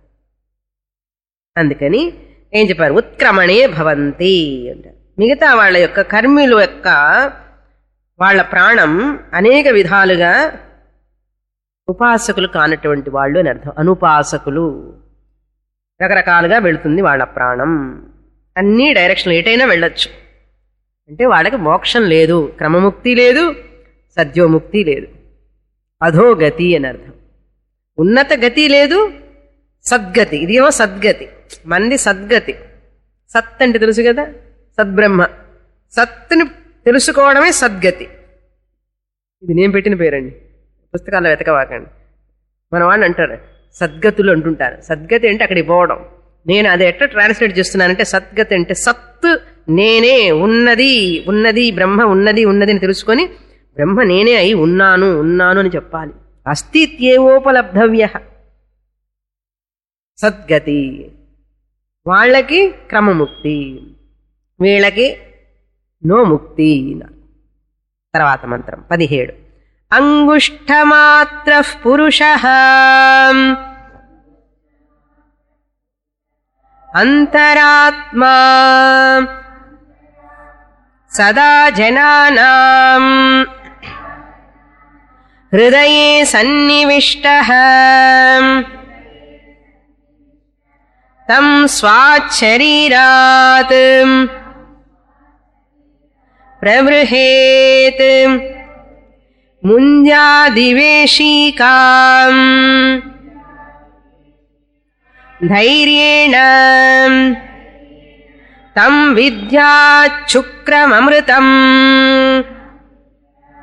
అందుకని ఏం చెప్పారు ఉత్క్రమణే భవంతి అంటారు మిగతా వాళ్ళ యొక్క కర్మిల యొక్క వాళ్ళ ప్రాణం అనేక విధాలుగా ఉపాసకులు కానటువంటి వాళ్ళు అని అర్థం అనుపాసకులు రకరకాలుగా వెళుతుంది వాళ్ళ ప్రాణం అన్ని డైరెక్షన్లు ఎటైనా వెళ్ళొచ్చు అంటే వాళ్ళకి మోక్షం లేదు క్రమముక్తి లేదు సద్యోముక్తి లేదు అధోగతి అని అర్థం ఉన్నత గతి లేదు సద్గతి ఇదేమో సద్గతి మంది సద్గతి సత్ అంటే తెలుసు కదా సద్బ్రహ్మ సత్తుని తెలుసుకోవడమే సద్గతి ఇది నేను పెట్టిన పేరండి పుస్తకాల్లో వెతకవాకండి మన వాళ్ళు అంటారు సద్గతులు అంటుంటారు సద్గతి అంటే అక్కడికి పోవడం నేను అది ఎట్లా ట్రాన్స్లేట్ చేస్తున్నానంటే సద్గతి అంటే సత్ నేనే ఉన్నది ఉన్నది బ్రహ్మ ఉన్నది ఉన్నది అని తెలుసుకొని బ్రహ్మ నేనే అయి ఉన్నాను ఉన్నాను అని చెప్పాలి అస్తిత్యేవోపలబ్ధవ్య సద్గతి వాళ్ళకి క్రమముక్తి వీళ్ళకి నో ముక్తి తర్వాత మంత్రం పదిహేడు అంగుష్ఠమాత్ర పురుష అంతరాత్మా సదా జనానాం హృదయే సన్నివిష్ట తం స్వాచ్చరీరాత్ ప్రవృహేత్ ముంజాదివేశీకాం ధైర్యేణ తం విద్యాచ్చుక్రమమృతం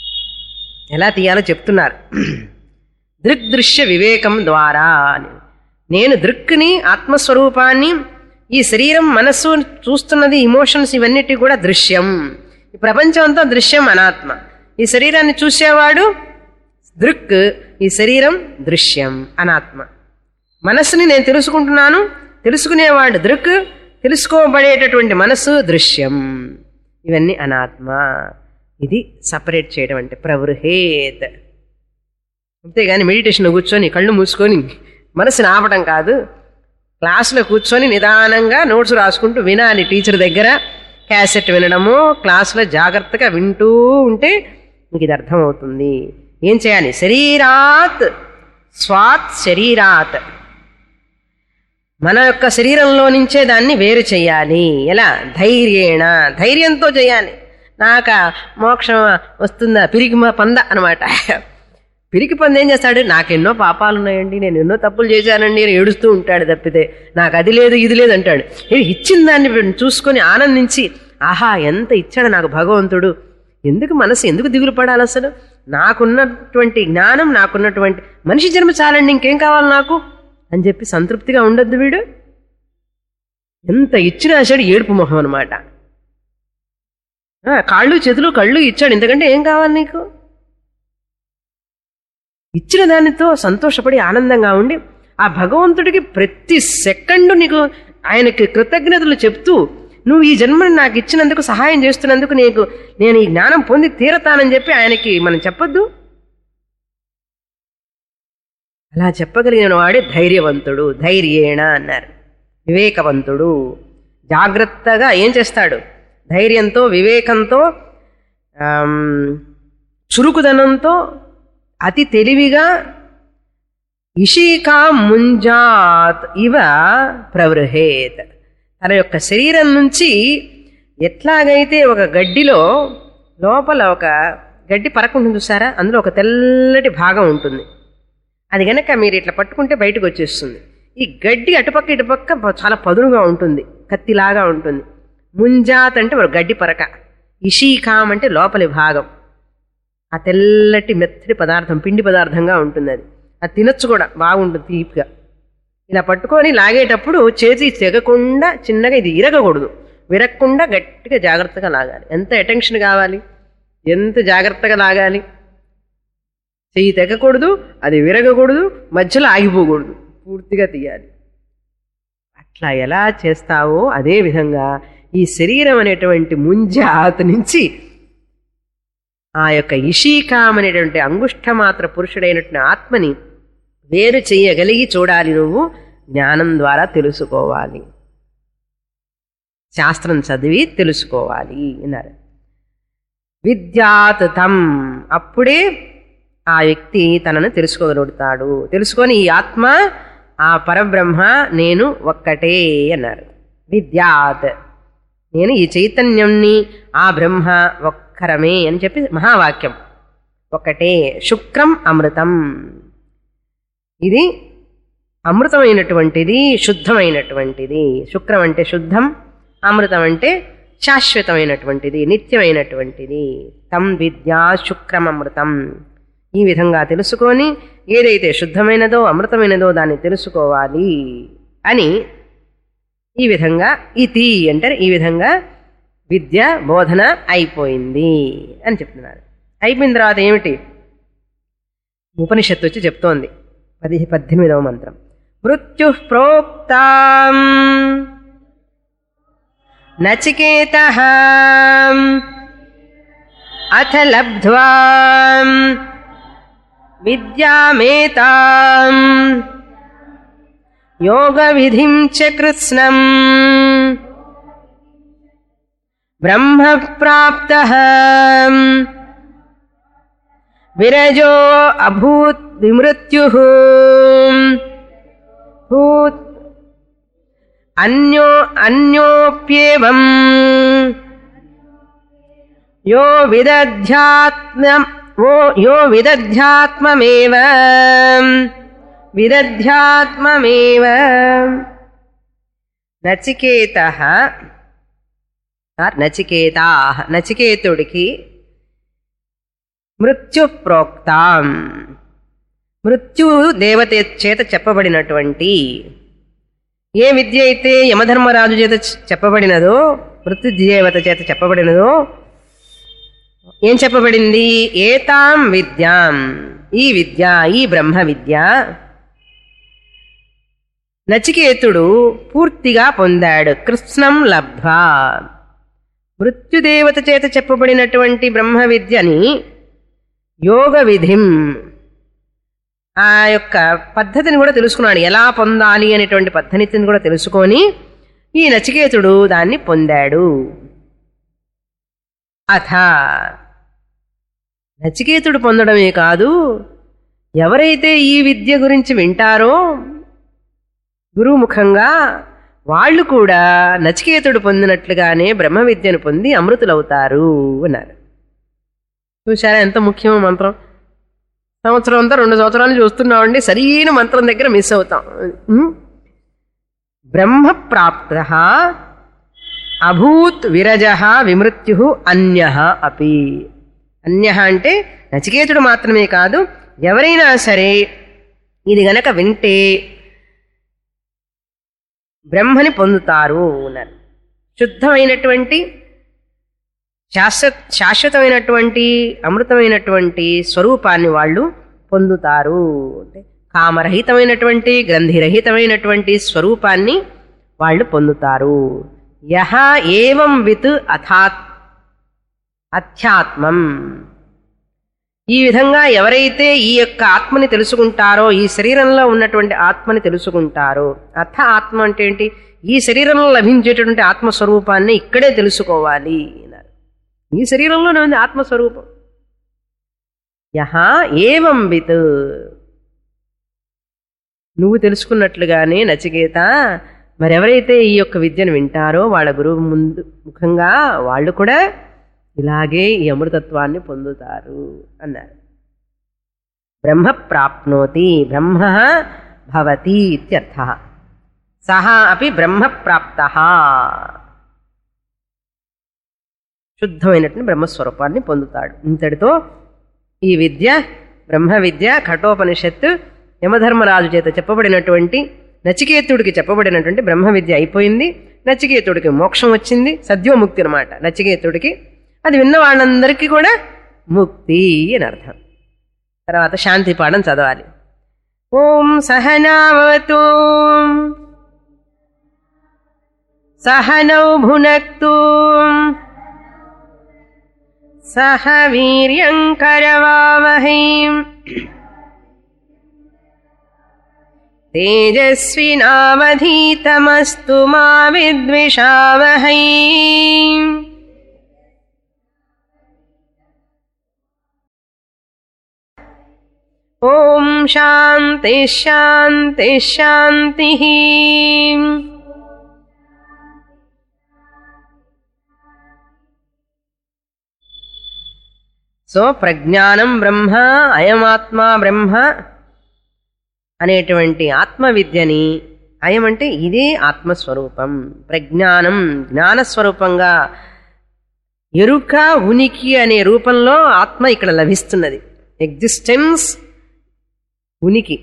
ఎలా తీయాలో చెప్తున్నారు దృగ్దృశ్య వివేకం ద్వారా అని నేను దృక్ని ఆత్మస్వరూపాన్ని ఈ శరీరం మనస్సు చూస్తున్నది ఇమోషన్స్ ఇవన్నిటి కూడా దృశ్యం ఈ ప్రపంచం అంతా దృశ్యం అనాత్మ ఈ శరీరాన్ని చూసేవాడు దృక్ ఈ శరీరం దృశ్యం అనాత్మ మనస్సుని నేను తెలుసుకుంటున్నాను తెలుసుకునేవాడు దృక్ తెలుసుకోబడేటటువంటి మనస్సు దృశ్యం ఇవన్నీ అనాత్మ ఇది సపరేట్ చేయడం అంటే ప్రవృహేత్ అంతేగాని మెడిటేషన్లో కూర్చొని కళ్ళు మూసుకొని మనసుని ఆపడం కాదు క్లాసులో కూర్చొని నిదానంగా నోట్స్ రాసుకుంటూ వినాలి టీచర్ దగ్గర క్యాసెట్ వినడము క్లాసులో జాగ్రత్తగా వింటూ ఉంటే మీకు ఇది అర్థమవుతుంది ఏం చేయాలి శరీరాత్ స్వాత్ శరీరాత్ మన యొక్క శరీరంలో నుంచే దాన్ని వేరు చేయాలి ఎలా ధైర్యేణ ధైర్యంతో చేయాలి నాక మోక్షం వస్తుందా పిరికి మా పంద అనమాట పిరికి పంద ఏం చేస్తాడు నాకెన్నో పాపాలు ఉన్నాయండి నేను ఎన్నో తప్పులు చేశానండి అని ఏడుస్తూ ఉంటాడు తప్పితే నాకు అది లేదు ఇది లేదు అంటాడు ఏ, ఇచ్చిన దాన్ని చూసుకొని ఆనందించి ఆహా ఎంత ఇచ్చాడు నాకు భగవంతుడు ఎందుకు మనసు ఎందుకు దిగులు పడాలి అసలు నాకున్నటువంటి జ్ఞానం నాకున్నటువంటి మనిషి జన్మ చాలండి ఇంకేం కావాలి నాకు అని చెప్పి సంతృప్తిగా ఉండొద్దు వీడు ఎంత ఇచ్చినా సరే ఏడుపు మొహం అనమాట కాళ్ళు చేతులు కళ్ళు ఇచ్చాడు ఇంతకంటే ఏం కావాలి నీకు ఇచ్చిన దానితో సంతోషపడి ఆనందంగా ఉండి ఆ భగవంతుడికి ప్రతి సెకండు నీకు ఆయనకి కృతజ్ఞతలు చెప్తూ నువ్వు ఈ జన్మని నాకు ఇచ్చినందుకు సహాయం చేస్తున్నందుకు నీకు నేను ఈ జ్ఞానం పొంది తీరతానని చెప్పి ఆయనకి మనం చెప్పొద్దు అలా చెప్పగలిగిన వాడే ధైర్యవంతుడు ధైర్యేణ అన్నారు వివేకవంతుడు జాగ్రత్తగా ఏం చేస్తాడు ధైర్యంతో వివేకంతో ఆమ్, చురుకుదనంతో అతి తెలివిగా ఇషికా ముంజాత్ ఇవ ప్రవృహేత్ తన యొక్క శరీరం నుంచి ఎట్లాగైతే ఒక గడ్డిలో లోపల ఒక గడ్డి పరక ఉంటుంది చూసారా అందులో ఒక తెల్లటి భాగం ఉంటుంది అది గనక మీరు ఇట్లా పట్టుకుంటే బయటకు వచ్చేస్తుంది ఈ గడ్డి అటుపక్క ఇటుపక్క ప- చాలా పదునుగా ఉంటుంది కత్తిలాగా ఉంటుంది ముంజాత్ అంటే ఒక గడ్డి పరక ఇషీకాం అంటే లోపలి భాగం ఆ తెల్లటి మెత్తటి పదార్థం పిండి పదార్థంగా ఉంటుంది అది అది తినొచ్చు కూడా బాగుంటుంది తీపిగా ఇలా పట్టుకొని లాగేటప్పుడు చేతి తెగకుండా చిన్నగా ఇది ఇరగకూడదు విరగకుండా గట్టిగా జాగ్రత్తగా లాగాలి ఎంత అటెన్షన్ కావాలి ఎంత జాగ్రత్తగా లాగాలి చెయ్యి తెగకూడదు అది విరగకూడదు మధ్యలో ఆగిపోకూడదు పూర్తిగా తీయాలి అట్లా ఎలా చేస్తావో అదే విధంగా ఈ శరీరం అనేటువంటి ముంజాత నుంచి ఆ యొక్క ఇషీకాం అనేటువంటి అంగుష్ఠమాత్ర పురుషుడైనటువంటి ఆత్మని వేరు చెయ్యగలిగి చూడాలి నువ్వు జ్ఞానం ద్వారా తెలుసుకోవాలి శాస్త్రం చదివి తెలుసుకోవాలి అన్నారు విద్యాత్ తం అప్పుడే ఆ వ్యక్తి తనను తెలుసుకోగలుగుతాడు తెలుసుకొని ఈ ఆత్మ ఆ పరబ్రహ్మ నేను ఒక్కటే అన్నారు విద్యాత్ నేను ఈ చైతన్యంని ఆ బ్రహ్మ ఒక్కరమే అని చెప్పి మహావాక్యం ఒకటే శుక్రం అమృతం ఇది అమృతమైనటువంటిది శుద్ధమైనటువంటిది శుక్రం అంటే శుద్ధం అమృతం అంటే శాశ్వతమైనటువంటిది నిత్యమైనటువంటిది తం విద్యా శుక్రమమృతం ఈ విధంగా తెలుసుకొని ఏదైతే శుద్ధమైనదో అమృతమైనదో దాన్ని తెలుసుకోవాలి అని ఈ విధంగా ఇతి అంటారు ఈ విధంగా విద్య బోధన అయిపోయింది అని చెప్తున్నారు అయిపోయిన తర్వాత ఏమిటి ఉపనిషత్తు వచ్చి చెప్తోంది పది పద్దెనిమిదవ మంత్రం మృత్యు ప్రోక్తాం నచికేత అథ లబ్ధ్వా విద్యామేతాం యోగవిధిం చ కృత్స్నం బ్రహ్మ ప్రాప్త విరజో అభూత్ విమృత్యు భూత్ అన్యో అన్యోప్యేవం యో విదధ్యాత్మ ఓ యో విదధ్యాత్మమేవ విదధ్యాత్మమేవ నచికేత నచికేతా నచికేతుడికి మృత్యు ప్రోక్తాం మృత్యు దేవత చేత చెప్పబడినటువంటి ఏ విద్య అయితే యమధర్మరాజు చేత చెప్పబడినదో మృత్యుదేవత చేత చెప్పబడినదో ఏం చెప్పబడింది ఏతాం విద్యాం ఈ విద్య ఈ బ్రహ్మ విద్య నచికేతుడు పూర్తిగా పొందాడు కృష్ణం లబ్ధ్వా మృత్యుదేవత చేత చెప్పబడినటువంటి బ్రహ్మ విద్యని యోగ విధిం ఆ యొక్క పద్ధతిని కూడా తెలుసుకున్నాడు ఎలా పొందాలి అనేటువంటి పద్ధతిని కూడా తెలుసుకొని ఈ నచికేతుడు దాన్ని పొందాడు అథ నచికేతుడు పొందడమే కాదు ఎవరైతే ఈ విద్య గురించి వింటారో గురుముఖంగా వాళ్ళు కూడా నచికేతుడు పొందినట్లుగానే బ్రహ్మ విద్యను పొంది అమృతులవుతారు అన్నారు చూసారా ఎంత ముఖ్యమో మంత్రం సంవత్సరం అంతా రెండు సంవత్సరాలు చూస్తున్నామండి సరైన మంత్రం దగ్గర మిస్ అవుతాం ఉం? బ్రహ్మ ప్రాప్త అభూత్ విరజ విమృత్యు అన్య అపి అన్య అంటే నచికేతుడు మాత్రమే కాదు ఎవరైనా సరే ఇది గనక వింటే బ్రహ్మని పొందుతారు అన్నారు శుద్ధమైనటువంటి శాశ్వత శాశ్వతమైనటువంటి అమృతమైనటువంటి స్వరూపాన్ని వాళ్ళు పొందుతారు అంటే కామరహితమైనటువంటి గ్రంథిరహితమైనటువంటి స్వరూపాన్ని వాళ్ళు పొందుతారు యహ ఏవం విత్ అథాత్ అధ్యాత్మం ఈ విధంగా ఎవరైతే ఈ యొక్క ఆత్మని తెలుసుకుంటారో ఈ శరీరంలో ఉన్నటువంటి ఆత్మని తెలుసుకుంటారో అథ ఆత్మ అంటే ఏంటి ఈ శరీరంలో లభించేటటువంటి ఆత్మస్వరూపాన్ని ఇక్కడే తెలుసుకోవాలి అన్నారు ఈ శరీరంలోనే ఉంది ఆత్మస్వరూపం యహ ఏవం విత్ నువ్వు తెలుసుకున్నట్లుగానే నచికేత మరెవరైతే ఈ యొక్క విద్యను వింటారో వాళ్ళ గురువు ముందు ముఖంగా వాళ్ళు కూడా ఇలాగే ఈ అమృతత్వాన్ని పొందుతారు అన్నారు బ్రహ్మ ప్రాప్నోతి బ్రహ్మ భవతి ఇత్యర్థ సహా అపి బ్రహ్మ ప్రాప్త శుద్ధమైనటువంటి బ్రహ్మస్వరూపాన్ని పొందుతాడు ఇంతటితో ఈ విద్య బ్రహ్మ విద్య కఠోపనిషత్తు యమధర్మరాజు చేత చెప్పబడినటువంటి నచికేతుడికి చెప్పబడినటువంటి బ్రహ్మ విద్య అయిపోయింది నచికేతుడికి మోక్షం వచ్చింది సద్యోముక్తి అనమాట నచికేతుడికి అది విన్న వాళ్ళందరికీ కూడా ముక్తి అని అర్థం తర్వాత శాంతి పాఠం చదవాలి ఓం సహనావతు సహనౌ భునక్తు సహ వీర్యంకరవావహై తేజస్వినావధీతమస్తు మా విద్విషావహై ఓం శాంతి శాంతి శాంతి సో ప్రజ్ఞానం బ్రహ్మ అయమాత్మ బ్రహ్మ అనేటువంటి ఆత్మ విద్యని అయం అంటే ఇదే ఆత్మస్వరూపం ప్రజ్ఞానం జ్ఞానస్వరూపంగా ఎరుక ఉనికి అనే రూపంలో ఆత్మ ఇక్కడ లభిస్తున్నది ఎగ్జిస్టెన్స్ ఉనికి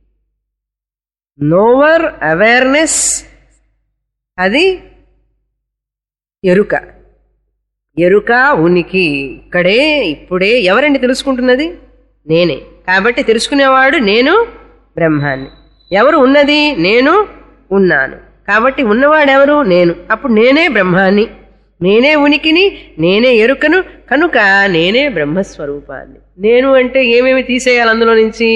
నోవర్ అవేర్నెస్ అది ఎరుక ఎరుక ఉనికి ఇక్కడే ఇప్పుడే ఎవరండి తెలుసుకుంటున్నది నేనే కాబట్టి తెలుసుకునేవాడు నేను బ్రహ్మాన్ని ఎవరు ఉన్నది నేను ఉన్నాను కాబట్టి ఉన్నవాడెవరు నేను అప్పుడు నేనే బ్రహ్మాన్ని నేనే ఉనికిని నేనే ఎరుకను కనుక నేనే బ్రహ్మస్వరూపాన్ని నేను అంటే ఏమేమి తీసేయాలి అందులో నుంచి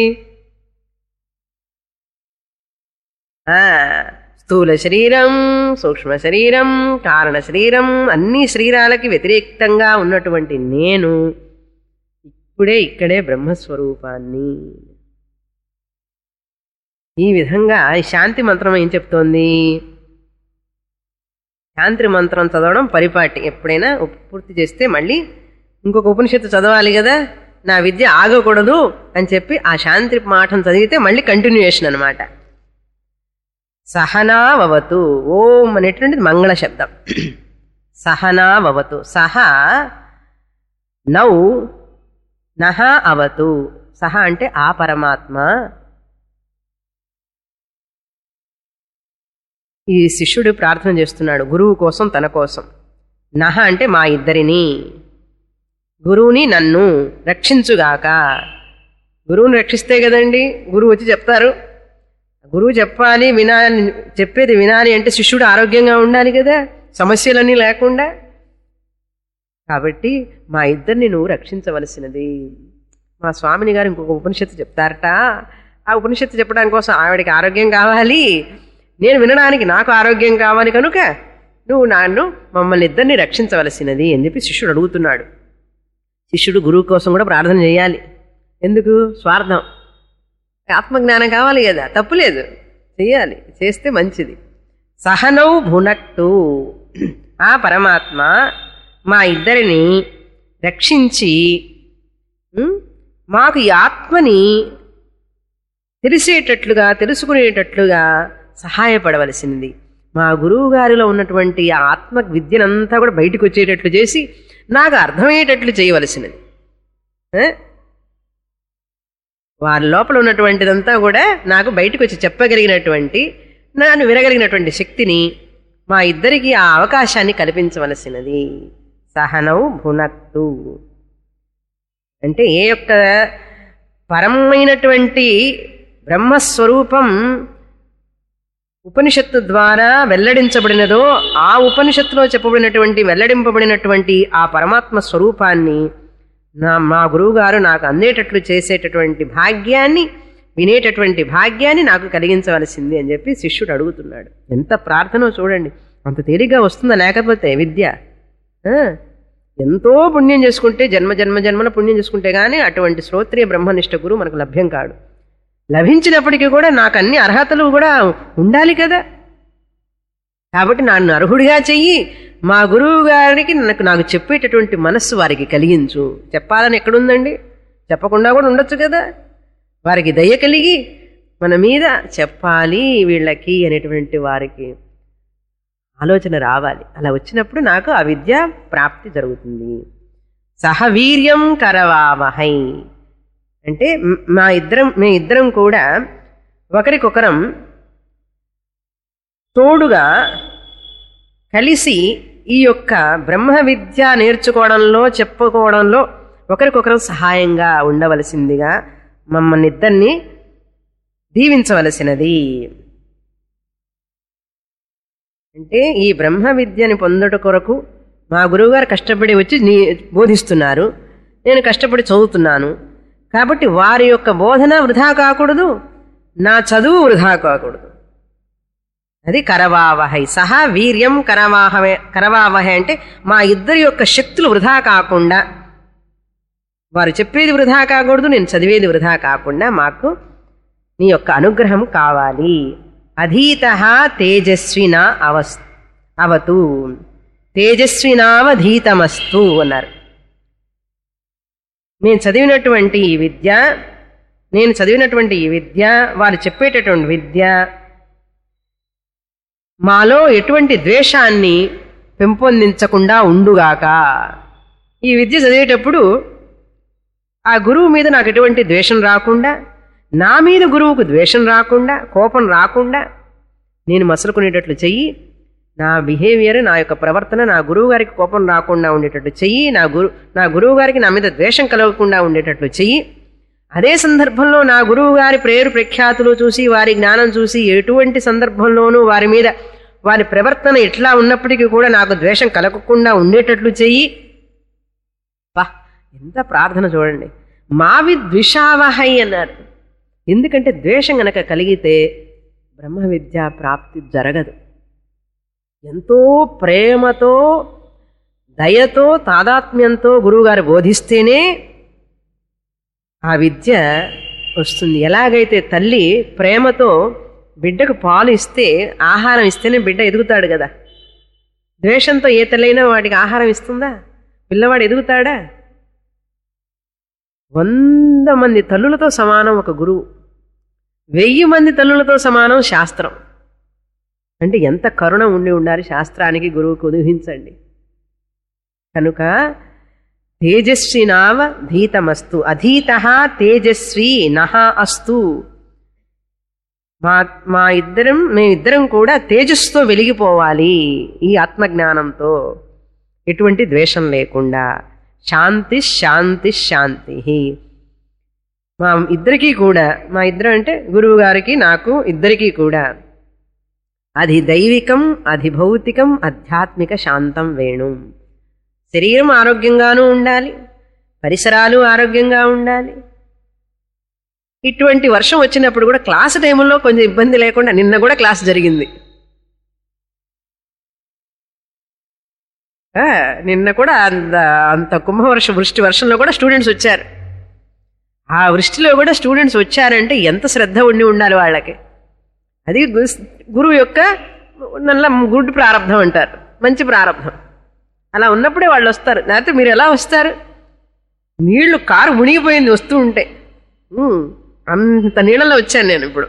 ఆ, స్థూల శరీరం సూక్ష్మ శరీరం కారణ శరీరం అన్ని శరీరాలకి వ్యతిరేక్తంగా ఉన్నటువంటి నేను ఇప్పుడే ఇక్కడే బ్రహ్మస్వరూపాన్ని ఈ విధంగా ఈ శాంతి మంత్రం ఏం చెప్తోంది శాంతి మంత్రం చదవడం పరిపాటి ఎప్పుడైనా ఉప్- పూర్తి చేస్తే మళ్ళీ ఇంకొక ఉపనిషత్తు చదవాలి కదా నా విద్య ఆగకూడదు అని చెప్పి ఆ శాంతి పాఠం చదివితే మళ్ళీ కంటిన్యూయేషన్ అనమాట సహనావతు ఓం అనేటువంటిది మంగళ శబ్దం సహనావతు సహ నౌ నహ అవతు సహ అంటే ఆ పరమాత్మ ఈ శిష్యుడు ప్రార్థన చేస్తున్నాడు గురువు కోసం తన కోసం నహ అంటే మా ఇద్దరిని గురువుని నన్ను రక్షించుగాక గురువుని రక్షిస్తే కదండి గురువు వచ్చి చెప్తారు గురువు చెప్పాలి వినాలి చెప్పేది వినాలి అంటే శిష్యుడు ఆరోగ్యంగా ఉండాలి కదా సమస్యలన్నీ లేకుండా కాబట్టి మా ఇద్దరిని నువ్వు రక్షించవలసినది మా స్వామిని గారు ఇంకొక ఉపనిషత్తు చెప్తారట ఆ ఉపనిషత్తు చెప్పడానికి కోసం ఆవిడకి ఆరోగ్యం కావాలి నేను వినడానికి నాకు ఆరోగ్యం కావాలి కనుక నువ్వు నన్ను మమ్మల్ని ఇద్దరిని రక్షించవలసినది అని చెప్పి శిష్యుడు అడుగుతున్నాడు శిష్యుడు గురువు కోసం కూడా ప్రార్థన చేయాలి ఎందుకు స్వార్థం ఆత్మజ్ఞానం కావాలి కదా తప్పులేదు చెయ్యాలి చేస్తే మంచిది సహనౌ భునక్తు ఆ పరమాత్మ మా ఇద్దరిని రక్షించి ఉం, మాకు ఈ ఆత్మని తెలిసేటట్లుగా తెలుసుకునేటట్లుగా సహాయపడవలసింది మా గురువు గారిలో ఉన్నటువంటి ఆ ఆత్మ విద్యనంతా కూడా బయటకు వచ్చేటట్లు చేసి నాకు అర్థమయ్యేటట్లు చేయవలసినది ఆ? వారి లోపల ఉన్నటువంటిదంతా కూడా నాకు బయటకు వచ్చి చెప్పగలిగినటువంటి నన్ను వినగలిగినటువంటి శక్తిని మా ఇద్దరికి ఆ అవకాశాన్ని కల్పించవలసినది సహనౌ భునక్తు అంటే ఏ యొక్క పరమైనటువంటి బ్రహ్మస్వరూపం ఉపనిషత్తు ద్వారా వెల్లడించబడినదో ఆ ఉపనిషత్తులో చెప్పబడినటువంటి వెల్లడింపబడినటువంటి ఆ పరమాత్మ స్వరూపాన్ని నా మా గురువుగారు నాకు అందేటట్లు చేసేటటువంటి భాగ్యాన్ని వినేటటువంటి భాగ్యాన్ని నాకు కలిగించవలసింది అని చెప్పి శిష్యుడు అడుగుతున్నాడు ఎంత ప్రార్థనో చూడండి అంత తేలిగ్గా వస్తుందా లేకపోతే విద్య ఆ? ఎంతో పుణ్యం చేసుకుంటే జన్మ జన్మ జన్మల పుణ్యం చేసుకుంటే గానీ అటువంటి శ్రోత్రియ బ్రహ్మనిష్ట గురువు మనకు లభ్యం కాడు లభించినప్పటికీ కూడా నాకు అన్ని అర్హతలు కూడా ఉండాలి కదా కాబట్టి నన్ను అర్హుడిగా చెయ్యి మా గురువు గారికి నాకు నాకు చెప్పేటటువంటి మనస్సు వారికి కలిగించు చెప్పాలని ఎక్కడుందండి చెప్పకుండా కూడా ఉండొచ్చు కదా వారికి దయ కలిగి మన మీద చెప్పాలి వీళ్ళకి అనేటువంటి వారికి ఆలోచన రావాలి అలా వచ్చినప్పుడు నాకు ఆ విద్య ప్రాప్తి జరుగుతుంది సహవీర్యం కరవామహై అంటే మ్- మా ఇద్దరం మే ఇద్దరం కూడా ఒకరికొకరం తోడుగా కలిసి ఈ యొక్క బ్రహ్మ విద్య నేర్చుకోవడంలో చెప్పుకోవడంలో ఒకరికొకరం సహాయంగా ఉండవలసిందిగా మమ్మల్ని ఇద్దరిని దీవించవలసినది అంటే ఈ బ్రహ్మ విద్యని పొందుట కొరకు మా గురువుగారు కష్టపడి వచ్చి నీ బోధిస్తున్నారు నేను కష్టపడి చదువుతున్నాను కాబట్టి వారి యొక్క బోధన వృధా కాకూడదు నా చదువు వృధా కాకూడదు అది కరవావహై సహా వీర్యం కరవాహవే కరవావహై అంటే మా ఇద్దరి యొక్క శక్తులు వృధా కాకుండా వారు చెప్పేది వృధా కాకూడదు నేను చదివేది వృధా కాకుండా మాకు నీ యొక్క అనుగ్రహం కావాలి అధీత తేజస్విన అవస్ అవతు తేజస్వినావధీతమస్తు అన్నారు నేను చదివినటువంటి ఈ విద్య నేను చదివినటువంటి ఈ విద్య వారు చెప్పేటటువంటి విద్య మాలో ఎటువంటి ద్వేషాన్ని పెంపొందించకుండా ఉండుగాక ఈ విద్య చదివేటప్పుడు ఆ గురువు మీద నాకు ఎటువంటి ద్వేషం రాకుండా నా మీద గురువుకు ద్వేషం రాకుండా కోపం రాకుండా నేను మసలుకునేటట్లు చెయ్యి నా బిహేవియర్ నా యొక్క ప్రవర్తన నా గురువు గారికి కోపం రాకుండా ఉండేటట్లు చెయ్యి నా గురు నా గురువు గారికి నా మీద ద్వేషం కలగకుండా ఉండేటట్లు చెయ్యి అదే సందర్భంలో నా గురువు గారి ప్రేరు ప్రఖ్యాతులు చూసి వారి జ్ఞానం చూసి ఎటువంటి సందర్భంలోనూ వారి మీద వారి ప్రవర్తన ఎట్లా ఉన్నప్పటికీ కూడా నాకు ద్వేషం కలగకుండా ఉండేటట్లు చెయ్యి పా ఎంత ప్రార్థన చూడండి మావి ద్విషావహై అన్నారు ఎందుకంటే ద్వేషం గనక కలిగితే బ్రహ్మ విద్య ప్రాప్తి జరగదు ఎంతో ప్రేమతో దయతో తాదాత్మ్యంతో గురువుగారు బోధిస్తేనే ఆ విద్య వస్తుంది ఎలాగైతే తల్లి ప్రేమతో బిడ్డకు పాలు ఇస్తే ఆహారం ఇస్తేనే బిడ్డ ఎదుగుతాడు కదా ద్వేషంతో ఏ తల్లైనా వాడికి ఆహారం ఇస్తుందా పిల్లవాడు ఎదుగుతాడా వంద మంది తల్లులతో సమానం ఒక గురువు వెయ్యి మంది తల్లులతో సమానం శాస్త్రం అంటే ఎంత కరుణ ఉండి ఉండాలి శాస్త్రానికి గురువుకు ఉదహించండి కనుక తేజస్వినావ ధీతమస్తు అధీత తేజస్వి నహ అస్తు మా మా ఇద్దరం మేమిద్దరం కూడా తేజస్సుతో వెలిగిపోవాలి ఈ ఆత్మజ్ఞానంతో ఎటువంటి ద్వేషం లేకుండా శాంతి శాంతి శాంతి మా ఇద్దరికీ కూడా మా ఇద్దరం అంటే గురువు గారికి నాకు ఇద్దరికీ కూడా అది దైవికం అది భౌతికం ఆధ్యాత్మిక శాంతం వేణు శరీరం ఆరోగ్యంగానూ ఉండాలి పరిసరాలు ఆరోగ్యంగా ఉండాలి ఇటువంటి వర్షం వచ్చినప్పుడు కూడా క్లాస్ టైంలో కొంచెం ఇబ్బంది లేకుండా నిన్న కూడా క్లాస్ జరిగింది ఆ, నిన్న కూడా అంత అంత కుంభవర్ష వృష్టి వర్షంలో కూడా స్టూడెంట్స్ వచ్చారు ఆ వృష్టిలో కూడా స్టూడెంట్స్ వచ్చారంటే ఎంత శ్రద్ధ ఉండి ఉండాలి వాళ్ళకి అది గు- గురువు యొక్క నల్ల గుడ్ ప్రారంభం అంటారు మంచి ప్రారంభం అలా ఉన్నప్పుడే వాళ్ళు వస్తారు లేకపోతే మీరు ఎలా వస్తారు నీళ్లు కారు మునిగిపోయింది వస్తూ ఉంటే ఉమ్, అంత నీళ్ళలో వచ్చాను నేను ఇప్పుడు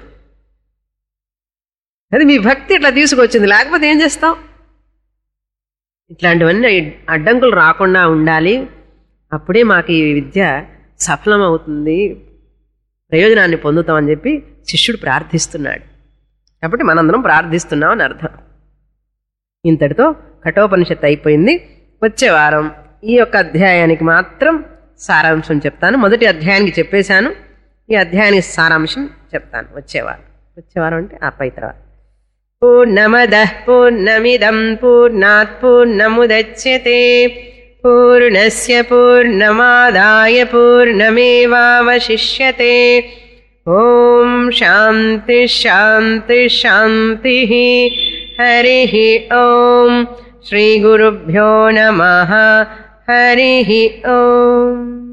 అది మీ భక్తి ఇట్లా తీసుకొచ్చింది లేకపోతే ఏం చేస్తాం ఇట్లాంటివన్నీ అడ్డంకులు రాకుండా ఉండాలి అప్పుడే మాకు ఈ విద్య సఫలమవుతుంది ప్రయోజనాన్ని పొందుతామని చెప్పి శిష్యుడు ప్రార్థిస్తున్నాడు కాబట్టి మనందరం ప్రార్థిస్తున్నాం అని అర్థం ఇంతటితో కఠోపనిషత్తు అయిపోయింది వచ్చే వారం ఈ యొక్క అధ్యాయానికి మాత్రం సారాంశం చెప్తాను మొదటి అధ్యాయానికి చెప్పేశాను ఈ అధ్యాయానికి సారాంశం చెప్తాను వచ్చేవారం వచ్చేవారం అంటే ఆ పై తర్వాత పూర్ణమద పూర్ణమిదం పూర్ణాత్ పూర్ణముదచ్యతే పూర్ణస్య పూర్ణమాదాయ పూర్ణమేవావశిష్యతే ఓం శాంతి శాంతి శాంతి హరి ఓం శ్రీ గురుభ్యో నమ హరి ఓం